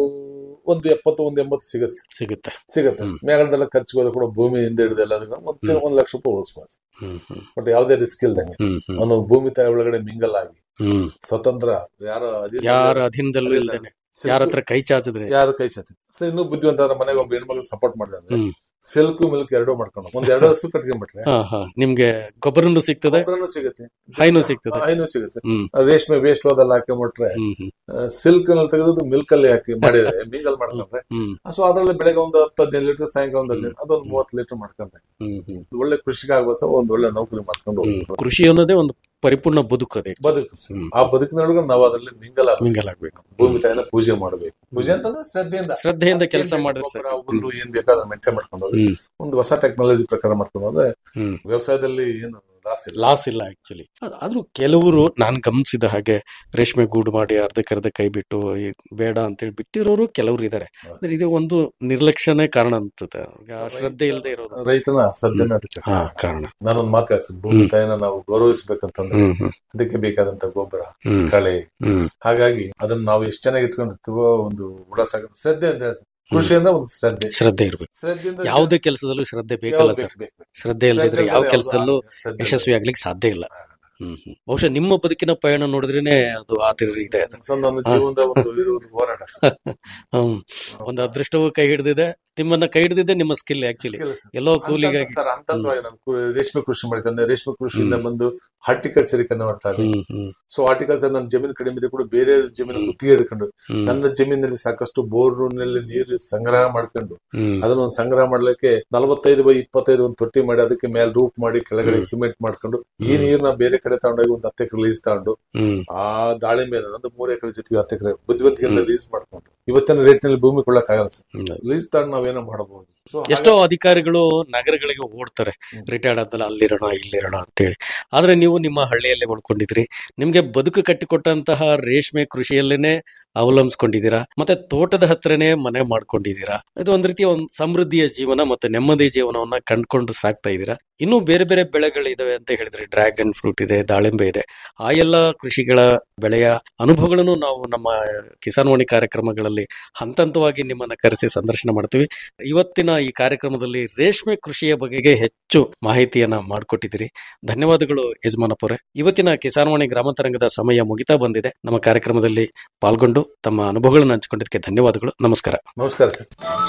ಒಂದು ಎಪ್ಪತ್ತು ಒಂದು ಎಂಬತ್ತು ಸಿಗುತ್ತೆ sir. ಸಿಗುತ್ತೆ ಸಿಗುತ್ತೆ ಹ್ಮ್. ಮೇಘದಲ್ಲ ಖರ್ಚಿಗೆ ಹೋದ್ರೆ ಕೂಡ ಭೂಮಿಯಿಂದ ಹಿಡಿದು ಎಲ್ಲದಕ್ಕೂ ಒಂದು ಹ್ಮ್. ಒಂದು ಲಕ್ಷ ರೂಪಾಯಿ ಉಳಿಸ್ಬೋದು ಹ್ಮ್ ಹ್ಮ್ ಬಟ್ ಯಾವುದೇ ರಿಸ್ಕ್ ಇಲ್ದಂಗೆ ಹ್ಮ್ ಹ್ಮ್ ಅವನು ಭೂಮಿ ತಾಯಿ ಒಳಗಡೆ ಮಿಂಗಲ್ ಆಗಿ ಹ್ಮ್ ಸ್ವತಂತ್ರ ಯಾರ ಅಧೀನ- ಯಾರ ಅಧೀನದಲ್ಲೂ ಅದಿಲ್ಲ. ಇಲ್ದೇನೆ ಯಾರ ಹತ್ರ ಕೈ ಚಾಚಿದ್ರೆ ಯಾರು ಕೈ ಚಾತಿ ಸೊ ಇನ್ನೂ ಬುದ್ಧಿವಂತ ಆದ್ರೆ ಮನೆಗೆ ಒಬ್ಬ ಹೆಣ್ಮಗಳು ಸಪೋರ್ಟ್ ಮಾಡಿದೆ ಅಂದ್ರೆ ಹ್ಮ್ ಸಿಲ್ಕ್ ಮಿಲ್ಕ್ ಎರಡೂ ಮಾಡ್ಕೊಂಡು ಒಂದ್ ಎರಡು ಹಸು ಕಟ್ಕೊಂಡ್ಬಿಟ್ರೆ ಹಾ ಹಾ ನಿಮ್ಗೆ ಗೊಬ್ಬರನು ಸಿಗ್ತದೆ ಗೊಬ್ಬರನೂ ಸಿಗುತ್ತೆ ಹೈನು ಸಿಗ್ತದೆ ಹೈನು ಸಿಗುತ್ತೆ ಹ್ಮ್ ರೇಷ್ಮೆ ವೇಸ್ಟ್ ಹೋದಲ್ಲಿ ಹಾಕೊಂಡ್ಬಿಟ್ರೆ ಹ್ಮ್ ಹ್ಮ್ ಸಿಲ್ಕ್ ನಲ್ಲಿ ತೆಗೆದು ಮಿಲ್ಕ್ ಅಲ್ಲಿ ಹಾಕಿ ಮಾಡಿದ್ರೆ ಮಿಂಗಲ್ ಮಾಡ್ಕೊಂಡ್ರೆ ಹ್ಮ್ ಸೊ ಅದ್ರಲ್ಲಿ ಬೆಳಗ್ಗೆ ಒಂದು ಹತ್ತು ಹದಿನೈದು ಲೀಟರ್ ಸಾಯಂಕಾಲ ಒಂದು ಹದಿನೈದು ಅದೊಂದು ಮೂವತ್ತು ಲೀಟರ್ ಮಾಡ್ಕೊಂಡ್ರೆ ಹ್ಮ್ ಹ್ಮ್ ಒಂದು ಒಳ್ಳೆ ಕೃಷಿಗೆ ಆಗ್ಬೋದು ಸರ್ ಒಂದ್ ಒಳ್ಳೆ ನೌಕರಿ ಮಾಡ್ಕೊಂಡು ಹ್ಮ್ ಹೋಗ್ಬೋದು. ಕೃಷಿ ಅನ್ನೋದೇ ಒಂದು ಪರಿಪೂರ್ಣ ಬದುಕದೆ ಬದುಕು ಸರ್. ಹ್ಮ್. ಆ ಬದುಕಿನೊಳಗೆ ನಾವು ಅದರಲ್ಲಿ ಮಿಂಗಲ್ ಆಗ್ಬೇಕು. ಮಿಂಗಲ್ ಆಗ್ಬೇಕು ಭೂಮಿ ತಾಯಿನ ಪೂಜೆ ಮಾಡಬೇಕು ಪೂಜೆ ಅಂತಂದ್ರೆ ಶ್ರದ್ಧೆಯಿಂದ ಶ್ರದ್ಧೆಯಿಂದ ಅದಕ್ಕೆ ಕೆಲಸ ಏನ್ ಮಾಡಿದ್ರೆ ಗೊಬ್ಬರ, ಸಾಕು. ಹುಲ್ಲು ಏನ್ ಬೇಕಾದ್ರೆ ಮೇಂಟೈನ್ ಮಾಡ್ಕೊಂಡು ಹೋದ್ರೆ ಹ್ಮ್ ಒಂದು ಹೊಸ ಟೆಕ್ನಾಲಜಿ ಪ್ರಕಾರ ಮಾಡ್ಕೊಂಡು ಹೋದ್ರೆ ಹ್ಮ್ ವ್ಯವಸಾಯದಲ್ಲಿ ಏನು ಲಾಸ್ ಇಲ್ಲ ಲಾಸ್ ಇಲ್ಲ ಆಕ್ಚುಲಿ ಆದ್ರೂ ಕೆಲವರು ನಾನ್ ಗಮನಿಸಿದ ಹಾಗೆ ರೇಷ್ಮೆ ಗೂಡು ಮಾಡಿ ಅರ್ಧಕ್ಕರ್ಧ ಕೈ ಬಿಟ್ಟು ಈ ಬೇಡ ಅಂತೇಳಿ ಬಿಟ್ಟಿರೋರು ಕೆಲವರು ಇದಾರೆ ಅಂದ್ರೆ ಇದು ಒಂದು ನಿರ್ಲಕ್ಷ್ಯನೇ ಕಾರಣ ಅನ್ಸುತ್ತೆ ಈಗ ಶ್ರದ್ಧೆ ಇಲ್ಲದೆ ಇರೋದು ರೈತನ ಸದ್ಯನ ಅದಕ್ಕೆ ಹಾ ಕಾರಣ ನಾನೊಂದು ಮಾತು ಹೇಳ್ತೀನಿ ಭೂಮಿ ಹ್ಮ್. ತಾಯಿನ ನಾವು ಗೌರವಿಸ್ಬೇಕಂತಂದ್ರೆ ಹ್ಮ್ ಹ್ಮ್ ಅದಕ್ಕೆ ಬೇಕಾದಂತ ಗೊಬ್ಬರ ಹ್ಮ್ ಕಳೆ ಹ್ಮ್ ಹಾಗಾಗಿ ಅದನ್ನ ನಾವು ಎಷ್ಟು ಚೆನ್ನಾಗಿ ಇಟ್ಕೊಂಡಿರ್ತೀವೋ ಒಂದು ಉಡಾಸ ಶ್ರದ್ಧೆ ಅಂತ ಹೇಳ್ತೀನಿ. ಕೃಷಿ ಅಂದ್ರೆ ಒಂದು ಶ್ರದ್ಧೆ ಶ್ರದ್ಧೆ ಇರ್ಬೇಕು ಶ್ರದ್ಧೆಯಿಂದ ಯಾವುದೇ ಕೆಲಸದಲ್ಲೂ ಶ್ರದ್ಧೆ ಬೇಕಲ್ಲ ಯಾವ್ದು ಸರ್ ಬೇಕು, ಬೇಕು, ಬೇಕು. ಶ್ರದ್ಧೆ ಇಲ್ಲದಿದ್ರೆ ಶ್ರದ್ಧೆ ಯಾವ ಇಲ್ದೆ ಕೆಲಸದಲ್ಲೂ ಯಾವ್ದು ಶ್ರದ್ಧೆ ಯಶಸ್ವಿ ಆಗ್ಲಿಕ್ಕೆ ಸಾಧ್ಯ ಇಲ್ಲ ಹ್ಮ್ ಹ್ಮ್ ಬಹುಶಃ ನಿಮ್ಮ ಬದುಕಿನ ಪಯಣ ನೋಡಿದ್ರೇನೆ ಅದು ಆ ತರ ಇದೆ ಅದು ಸೊ ನನ್ನ ಜೀವನದ ಒಂದು ಇದು ಒಂದು ಹೋರಾಟ ಸರ್. ಹ್ಮ್ ಒಂದು ಅದೃಷ್ಟವೂ ಕೈ ಹಿಡಿದಿದೆ ನಿಮ್ಮನ್ನ ಕೈ ಹಿಡಿದಿದೆ ನಿಮ್ಮ ಸ್ಕಿಲ್ ಆಕ್ಚುಲಿ Skill ಸರ್. ಎಲ್ಲೋ ಕೂಲಿಗಾಗಿ ಸರ್ ಹಂತವಾಗಿ ನಾನು ಕು- ರೇಷ್ಮೆ ಕೃಷಿ ಮಾಡ್ಕೊಂಡೆ ರೇಷ್ಮೆ ಕೃಷಿಯಿಂದ ಬಂದು ಹಾರ್ಟಿಕಲ್ಚರ್ ಕನ್ವರ್ಟ್ ಆದ ಹ್ಮ್ ಹ್ಮ್ ಸೊ ಹಾರ್ಟಿಕಲ್ಚರ್ ನನ್ನ ಜಮೀನು ಕಡಿಮೆ ಇದ್ರೆ ಕೂಡ ಬೇರೆ ಜಮೀನು ಗುತ್ತಿಗೆ ಹಿಡ್ಕೊಂಡು ಹ್ಮ್ ನನ್ನ ಜಮೀನಲ್ಲಿ ಸಾಕಷ್ಟು ಬೋರ್ನಲ್ಲಿ ನೀರು ಸಂಗ್ರಹ ಮಾಡ್ಕೊಂಡು ಹ್ಮ್ ಅದನ್ನ ಒಂದು ಸಂಗ್ರಹ ಮಾಡ್ಲಿಕ್ಕೆ ನಲವತ್ತೈದು ಬೈ ಇಪ್ಪತ್ತೈದು ಒಂದು ತೊಟ್ಟಿ ಮಾಡಿ ಅದಕ್ಕೆ ಮೇಲೆ ರೂಪ್ ಮಾಡಿ ಕೆಳಗಡೆ ಹ್ಮ್. ಸಿಮೆಂಟ್ ಮಾಡ್ಕೊಂಡು ಈ ನೀರ್ನ ಬೇರೆ ಕಡೆ ತಗೊಂಡೋಗಿ ಒಂದು ಹತ್ತು ಎಕರೆ ಲೀಸ್ ತಗೊಂಡು ಹ್ಮ್ ಆ ದಾಳಿಂಬೆ ನಂದು ಮೂರು ಎಕರೆ ಜೊತೆಗೆ ಹತ್ತು ಎಕರೆ ಬುದ್ಧಿವಂತಿಕೆಯಿಂದ ಹ್ಮ್. ಲೀಸ್ ಮಾಡ್ಕೊಂಡು ಇವತ್ತಿನ ರೇಟ್ ನಲ್ಲಿ ಭೂಮಿ ಕೊಳ್ಳಕ್ಕಾಗಲ್ಲ ಸರ್ ಹ್ಮ್. ಲೀಸ್ ತಗೊಂಡು ನಾವೇನೋ ಮಾಡಬಹುದು ಸೊ ಎಷ್ಟೋ ಅಧಿಕಾರಿಗಳು ನಗರಗಳಿಗೆ ಓಡ್ತಾರೆ ಹ್ಮ್. ರಿಟೈರ್ಡ್ ಆದ್ಮೇಲೆ ಅಲ್ಲಿರೋಣ ಇಲ್ಲಿರೋಣ ಅಂತೇಳಿ ಆದ್ರೆ ನೀವು ನಿಮ್ಮ ಹಳ್ಳಿಯಲ್ಲೇ ಉಳ್ಕೊಂಡಿದ್ರಿ ನಿಮ್ಗೆ ಬದುಕು ಕಟ್ಟಿಕೊಟ್ಟಂತಹ ರೇಷ್ಮೆ ಕೃಷಿಯಲ್ಲೇನೆ ಅವಲಂಬಿಸ್ಕೊಂಡಿದ್ದೀರಾ ಮತ್ತೆ ತೋಟದ ಹತ್ರನೇ ಮನೆ ಮಾಡ್ಕೊಂಡಿದ್ದೀರಾ ಇದು ಒಂದ್ ರೀತಿಯ ಒಂದು ಸಮೃದ್ಧಿಯ ಜೀವನ ಮತ್ತೆ ನೆಮ್ಮದಿ ಜೀವನವನ್ನ ಕಂಡ್ಕೊಂಡು ಸಾಕ್ತಾ ಇದ್ದೀರಾ ಇನ್ನೂ ಬೇರೆ ಬೇರೆ ಬೆಳೆಗಳಿದಾವೆ ಅಂತ ಹೇಳಿದ್ರಿ ಡ್ರ್ಯಾಗನ್ ಫ್ರೂಟ್ ಇದೆ ದಾಳಿಂಬೆ ಇದೆ ಆ ಎಲ್ಲ ಕೃಷಿಗಳ ಬೆಳೆಯ ಅನುಭವಗಳನ್ನು ನಾವು ನಮ್ಮ ಕಿಸಾನ್ ವಾಣಿ ಕಾರ್ಯಕ್ರಮಗಳಲ್ಲಿ ಹಂತ ಹಂತವಾಗಿ ನಿಮ್ಮನ್ನ ಕರೆಸಿ ಸಂದರ್ಶನ ಮಾಡ್ತೀವಿ ಇವತ್ತಿನ ಈ ಕಾರ್ಯಕ್ರಮದಲ್ಲಿ ರೇಷ್ಮೆ ಕೃಷಿಯ ಬಗೆಗೆ ಹೆಚ್ಚು ಮಾಹಿತಿಯನ್ನ ಮಾಡಿಕೊಟ್ಟಿದ್ದೀರಿ ಧನ್ಯವಾದಗಳು ಯಜಮಾನಪುರೆ ಇವತ್ತಿನ ಕಿಸಾನ್ವಾಣಿ ಗ್ರಾಮಾಂತರಂಗದ ಸಮಯ ಮುಗಿತಾ ಬಂದಿದೆ ನಮ್ಮ ಕಾರ್ಯಕ್ರಮದಲ್ಲಿ ಪಾಲ್ಗೊಂಡು ತಮ್ಮ ಅನುಭವಗಳನ್ನು ಹಂಚಿಕೊಂಡಿದ್ದಕ್ಕೆ ಧನ್ಯವಾದಗಳು ನಮಸ್ಕಾರ ನಮಸ್ಕಾರ ಸರ್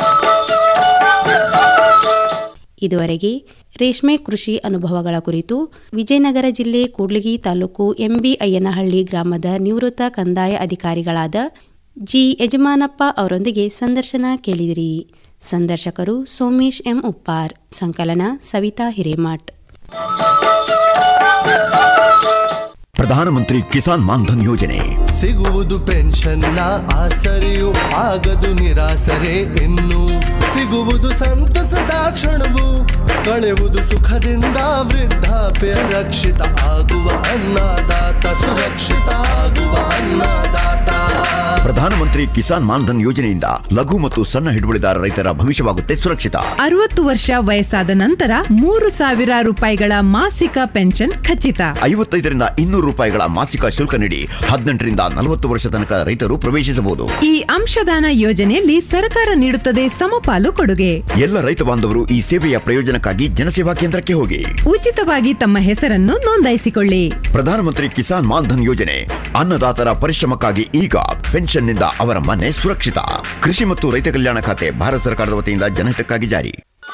ಇದುವರೆಗೆ ರೇಷ್ಮೆ ಕೃಷಿ ಅನುಭವಗಳ ಕುರಿತು ವಿಜಯನಗರ ಜಿಲ್ಲೆ ಕೂಡ್ಲಿಗಿ ತಾಲೂಕು ಎಂಬಿ ಅಯ್ಯನಹಳ್ಳಿ ಗ್ರಾಮದ ನಿವೃತ್ತ ಕಂದಾಯ ಅಧಿಕಾರಿಗಳಾದ ಜಿ ಯಜಮಾನಪ್ಪ ಅವರೊಂದಿಗೆ ಸಂದರ್ಶನ ಕೇಳಿದಿರಿ ಸಂದರ್ಶಕರು ಸೋಮೇಶ್ ಎಂ ಉಪ್ಪಾರ್ ಸಂಕಲನ ಸವಿತಾ ಹಿರೇಮಠ್ ಪ್ರಧಾನಮಂತ್ರಿ ಕಿಸಾನ್ ಮಾನ್ಧನ್ ಯೋಜನೆ ಸಿಗುವುದು ಪೆನ್ಷನ್ನ ಆಸರೆಯು ಆಗದು ನಿರಾಸರೆ ಇನ್ನು ಸಿಗುವುದು ಸಂತಸದ ಕ್ಷಣವು ಕಳೆಯುವುದು ಸುಖದಿಂದ ವೃದ್ಧಾಪ್ಯ ರಕ್ಷಿತ ಆಗುವ ಅನ್ನದಾತ ಸುರಕ್ಷಿತ ಆಗುವ ಅನ್ನದಾತ ಪ್ರಧಾನಮಂತ್ರಿ ಕಿಸಾನ್ ಮಾನ್ಧನ್ ಯೋಜನೆಯಿಂದ ಲಘು ಮತ್ತು ಸಣ್ಣ ಹಿಡುವಳಿದಾರ ರೈತರ ಭವಿಷ್ಯವಾಗುತ್ತೆ ಸುರಕ್ಷಿತ ಅರವತ್ತು ವರ್ಷ ವಯಸ್ಸಾದ ನಂತರ ಮೂರು ಸಾವಿರ ರೂಪಾಯಿಗಳ ಮಾಸಿಕ ಪೆನ್ಷನ್ ಖಚಿತ ಐವತ್ತೈದರಿಂದ ಇನ್ನೂರು ರೂಪಾಯಿಗಳ ಮಾಸಿಕ ಶುಲ್ಕ ನೀಡಿ ಹದಿನೆಂಟರಿಂದ ನಲವತ್ತು ವರ್ಷ ತನಕ ರೈತರು ಪ್ರವೇಶಿಸಬಹುದು ಈ ಅಂಶದಾನ ಯೋಜನೆಯಲ್ಲಿ ಸರ್ಕಾರ ನೀಡುತ್ತದೆ ಸಮಪಾಲು ಕೊಡುಗೆ ಎಲ್ಲ ರೈತ ಬಾಂಧವರು ಈ ಸೇವೆಯ ಪ್ರಯೋಜನಕ್ಕಾಗಿ ಜನಸೇವಾ ಕೇಂದ್ರಕ್ಕೆ ಹೋಗಿ ಉಚಿತವಾಗಿ ತಮ್ಮ ಹೆಸರನ್ನು ನೋಂದಾಯಿಸಿಕೊಳ್ಳಿ ಪ್ರಧಾನಮಂತ್ರಿ ಕಿಸಾನ್ ಮಾನ್ಧನ್ ಯೋಜನೆ ಅನ್ನದಾತರ ಪರಿಶ್ರಮಕ್ಕಾಗಿ ಈಗ ಪೆನ್ಷನ್ನಿಂದ ಅವರ ಮನೆ ಸುರಕ್ಷಿತ ಕೃಷಿ ಮತ್ತು ರೈತ ಕಲ್ಯಾಣ ಖಾತೆ ಭಾರತ ಸರ್ಕಾರದ ವತಿಯಿಂದ ಜನಹಿತಕ್ಕಾಗಿ ಜಾರಿ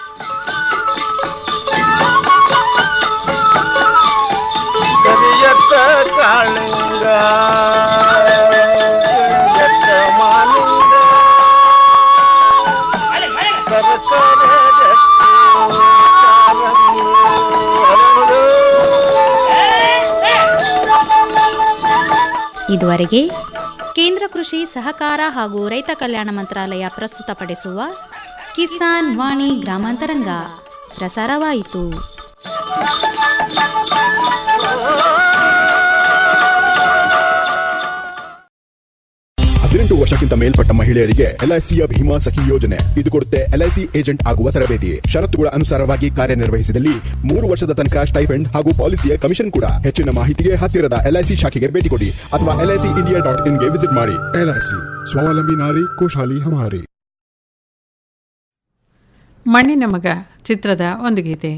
ಕರಿಯತ್ತ ಕಾಳಿಂಗ ಕರಿಯತ್ತ ಮಾಲಿಂಗ ಸರಸರ ರಕ್ತಿ ಕಾರಂಗಿ ಹರಡು. ಇದುವರೆಗೆ ಕೇಂದ್ರ ಕೃಷಿ ಸಹಕಾರ ಹಾಗೂ ರೈತ ಕಲ್ಯಾಣ ಮಂತ್ರಾಲಯ ಪ್ರಸ್ತುತಪಡಿಸುವ ಕಿಸಾನ್ ವಾಣಿ ಗ್ರಾಮಾಂತರಂಗ ಪ್ರಸಾರವಾಯಿತು ಹದಿನೆಂಟು ವರ್ಷಕ್ಕಿಂತ ಮೇಲ್ಪಟ್ಟ ಮಹಿಳೆಯರಿಗೆ ಎಲ್ಐಸಿಯ ಭೀಮಾ ಸಖಿ ಯೋಜನೆ ಇದು ಕೊಡುತ್ತೆ ಎಲ್ಐಸಿ ಏಜೆಂಟ್ ಆಗುವ ತರಬೇತಿ ಷರತ್ತುಗಳ ಅನುಸಾರವಾಗಿ ಕಾರ್ಯನಿರ್ವಹಿಸಿದಲ್ಲಿ ಮೂರು ವರ್ಷದ ತನಕ ಸ್ಟೈಫೆಂಡ್ ಹಾಗೂ ಪಾಲಿಸಿಯ ಕಮಿಷನ್ ಕೂಡ ಹೆಚ್ಚಿನ ಮಾಹಿತಿಗೆ ಹತ್ತಿರದ ಎಲ್ಐಸಿ ಶಾಖೆಗೆ ಭೇಟಿ ಕೊಡಿ ಅಥವಾ ಎಲ್ಐಸಿ ಇಂಡಿಯಾ ಡಾಟ್ ಇನ್ಗೆ ವಿಸಿಟ್ ಮಾಡಿ ಎಲ್ಐಸಿ ಸ್ವಾವಲಂಬಿ ನಾರಿ ಖುಷಾಲಿ ಹಮಾರಿ ಮಣ್ಣಿನ ಮಗ ಚಿತ್ರದ ಒಂದು ಗೀತೆ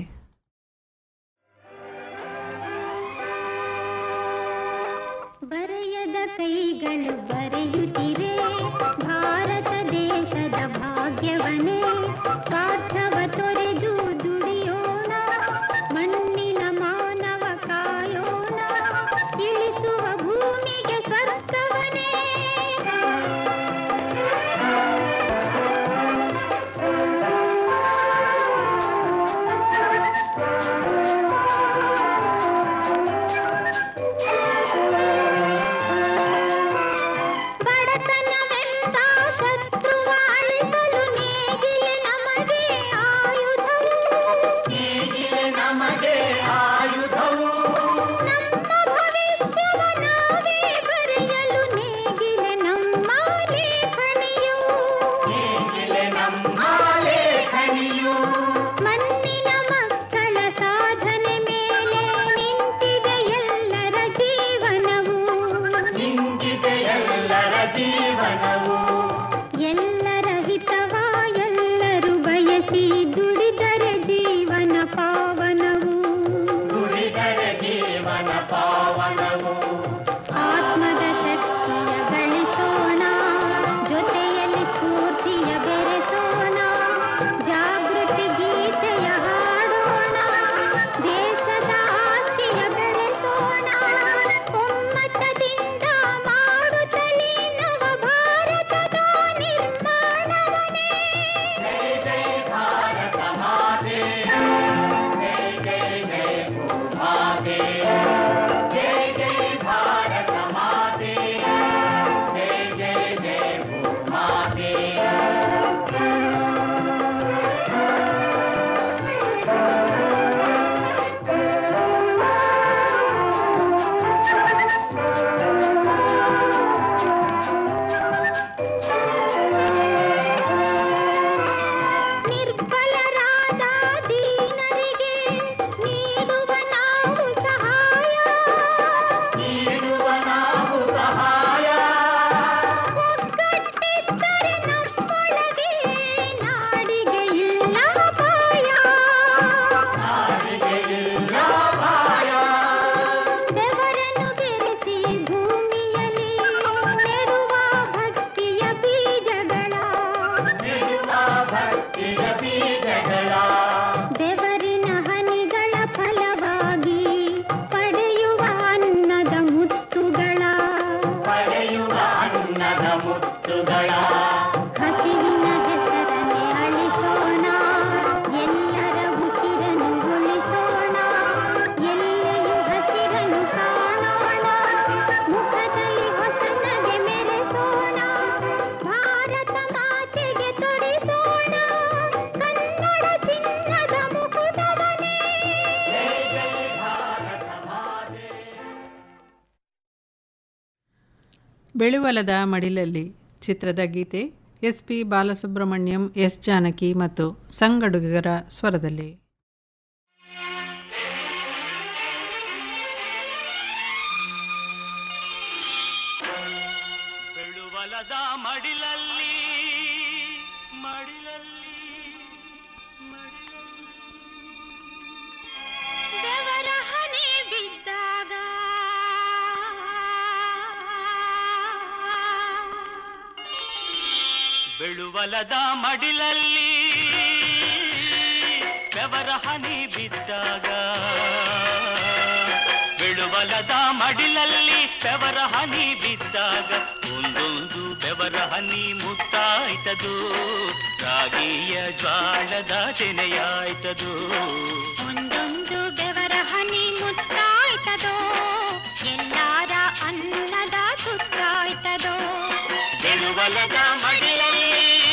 ಬರೆಯದ ಕೈಗಳು ಬರೆಯುತ್ತಿರೆ ಭಾರತ ದೇಶದ ಭಾಗ್ಯವನೇ ಸ್ವಾರ್ಥವ ತೊರೆದು ದುಡಿಯೋಣ ಮಣ್ಣಿನ ಮಾನವ ಕಾಯೋಣ ಇಳಿಸುವ ಭೂಮಿಗೆ ಸ್ವರ್ಗವನೇ ಬಡತನವೆಂಬ ಶತ್ರುವ ಅಳಿಸಲು ನೇಗಿಲೆ ನಮಗೆ ಆಯುಧವು ನೇಗಿಲೆ ನಮಗೆ ಆಯುಧವು ನಮ್ಮ ಭವಿಷ್ಯವ ನಾವೇ ಬರೆಯಲು ನೇಗಿಲೆ ನಮ್ಮ ಲೇಖನಿಯು ನೇಗಿಲೆ ನಮ್ಮ ಲೇಖನಿಯು ಮಣ್ಣಿನ ಮಕ್ಕಳ ಸಾಧನೆ ಮೇಲೆ ನಿಂತಿದೆ ಎಲ್ಲರ ಜೀವನವು ನಿಂತಿದೆ ಎಲ್ಲರ ಜೀವನವು ಎಲ್ಲರ ಹಿತವ ಎಲ್ಲರೂ ಬಯಸಿ ದುಡಿದರೆ ಜೀವನ ಪಾವನವು ದುಡಿದರೆ ಜೀವನ ಪಾವನವು ಆತ್ಮದ ಶಕ್ತಿಯ ಗಳಿಸೋಣ ಜೊತೆಯಲ್ಲಿ ಸ್ಫೂರ್ತಿಯ ಬೆರೆಸೋಣ ಜಾಗೃತಿ ಗೀತೆಯ ಹಾಡೋಣ ದೇಶದ ಆಸ್ತಿಯ ಬೆಳೆಸೋಣ ಒಮ್ಮತದಿಂದ ಮಾಡುತ್ತಲೇ ನವ ಭಾರತದ ನಿರ್ಮಾಣವನೇ ಜೈ ಜೈ ಭಾರತ ಮಾತೆ ಜೈ ಜೈ ಜೈ ಭೂಮಾತೆ ಜೈ ಜೈ ಭಾರತ ಮಾತೆ ಜೈ ಜೈ ಜೈ ಭೂಮಾತೆ ನಿರ್ಬಲರಾದ ದೀನರಿಗೆ ನೀಡುವ ನಾವು ಸಹಾಯ ನೀಡುವ ನಾವು ಸಹಾಯ ಒಗ್ಗಟ್ಟಿದ್ದರೆ ನಮ್ಮೊಳಗೆ ನಾಡಿಗೆ ಇಲ್ಲ ಅಪಾಯ ನಾಡಿಗೆ ಇಲ್ಲ ಅಪಾಯ ಬೆವರನ್ನು ಬೆರೆಸಿ ಭೂಮಿಯಲ್ಲಿ ನೆಡುವ ಭಕ್ತಿಯ ಬೀಜಗಳ ನೆಡುವ ಭಕ್ತಿಯ ಬೀಜಗಳ ಬೆವರಿನ ಹನಿಗಳ ಫಲವಾಗಿ ಪಡೆಯುವ ಅನ್ನದ ಮುತ್ತುಗಳ ಪಡೆಯುವ ಅನ್ನದ ಮುತ್ತುಗಳ ಹಸಿವಿನ ಹೆಸರನ್ನೇ ಅಳಿಸೋಣ ಎಲ್ಲರ ಉಸಿರನ್ನು ಉಳಿಸೋಣ ಎಲ್ಲೆಯೂ ಹಸಿರನ್ನು ಕಾಣೋಣ ಮುಖದಲ್ಲಿ ಹೊಸ ಬೆಳುವಲದ ಮಡಿಲಲ್ಲಿ ಚಿತ್ರದ ಗೀತೆ S P Balasubrahmanyam S Janaki ಮತ್ತು ಸಂಗಡುಗರ ಸ್ವರದಲ್ಲಿ ಬೆಳುವಲದ ಮಡಿಲಲ್ಲಿ ಮಡಿಲಲ್ಲಿ ಬೆವರ ಹನಿ ಬಿದ್ದಾಗ ಬೆಳುವಲದ ಮಡಿಲಲ್ಲಿ ಬೆವರ ಹನಿ ಬಿದ್ದಾಗ ಬೆಳುವಲದ ಮಡಿಲಲ್ಲಿ ಬೆವರ ಹನಿ ಬಿದ್ದಾಗ ಒಂದೊಂದು ಬೆವರ ಹನಿ ಮುತ್ತಾಯ್ತದು ರಾಗಿಯ ಜ್ವಾಳದ ತೆನೆಯಾಯ್ತದು ಒಂದೊಂದು ಬೆವರ ಹನಿ ಮುತ್ತಾಯ್ತದೋ ಎಲ್ಲಾರ ಅನ್ನದ ಸುತ್ತಾಯ್ತದೋ ಬೆಳುವಲದ ಮಡಿಲಲ್ಲಿ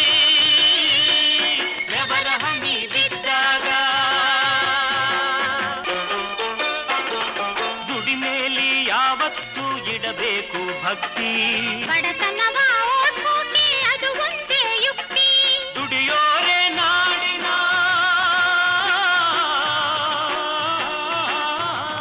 ಬೆವರ ಹನಿ ಬಿದ್ದಾಗ ದುಡಿಮೇಲಿ ಯಾವತ್ತೂ ಇಡಬೇಕು ಭಕ್ತಿ ಬಡತನವ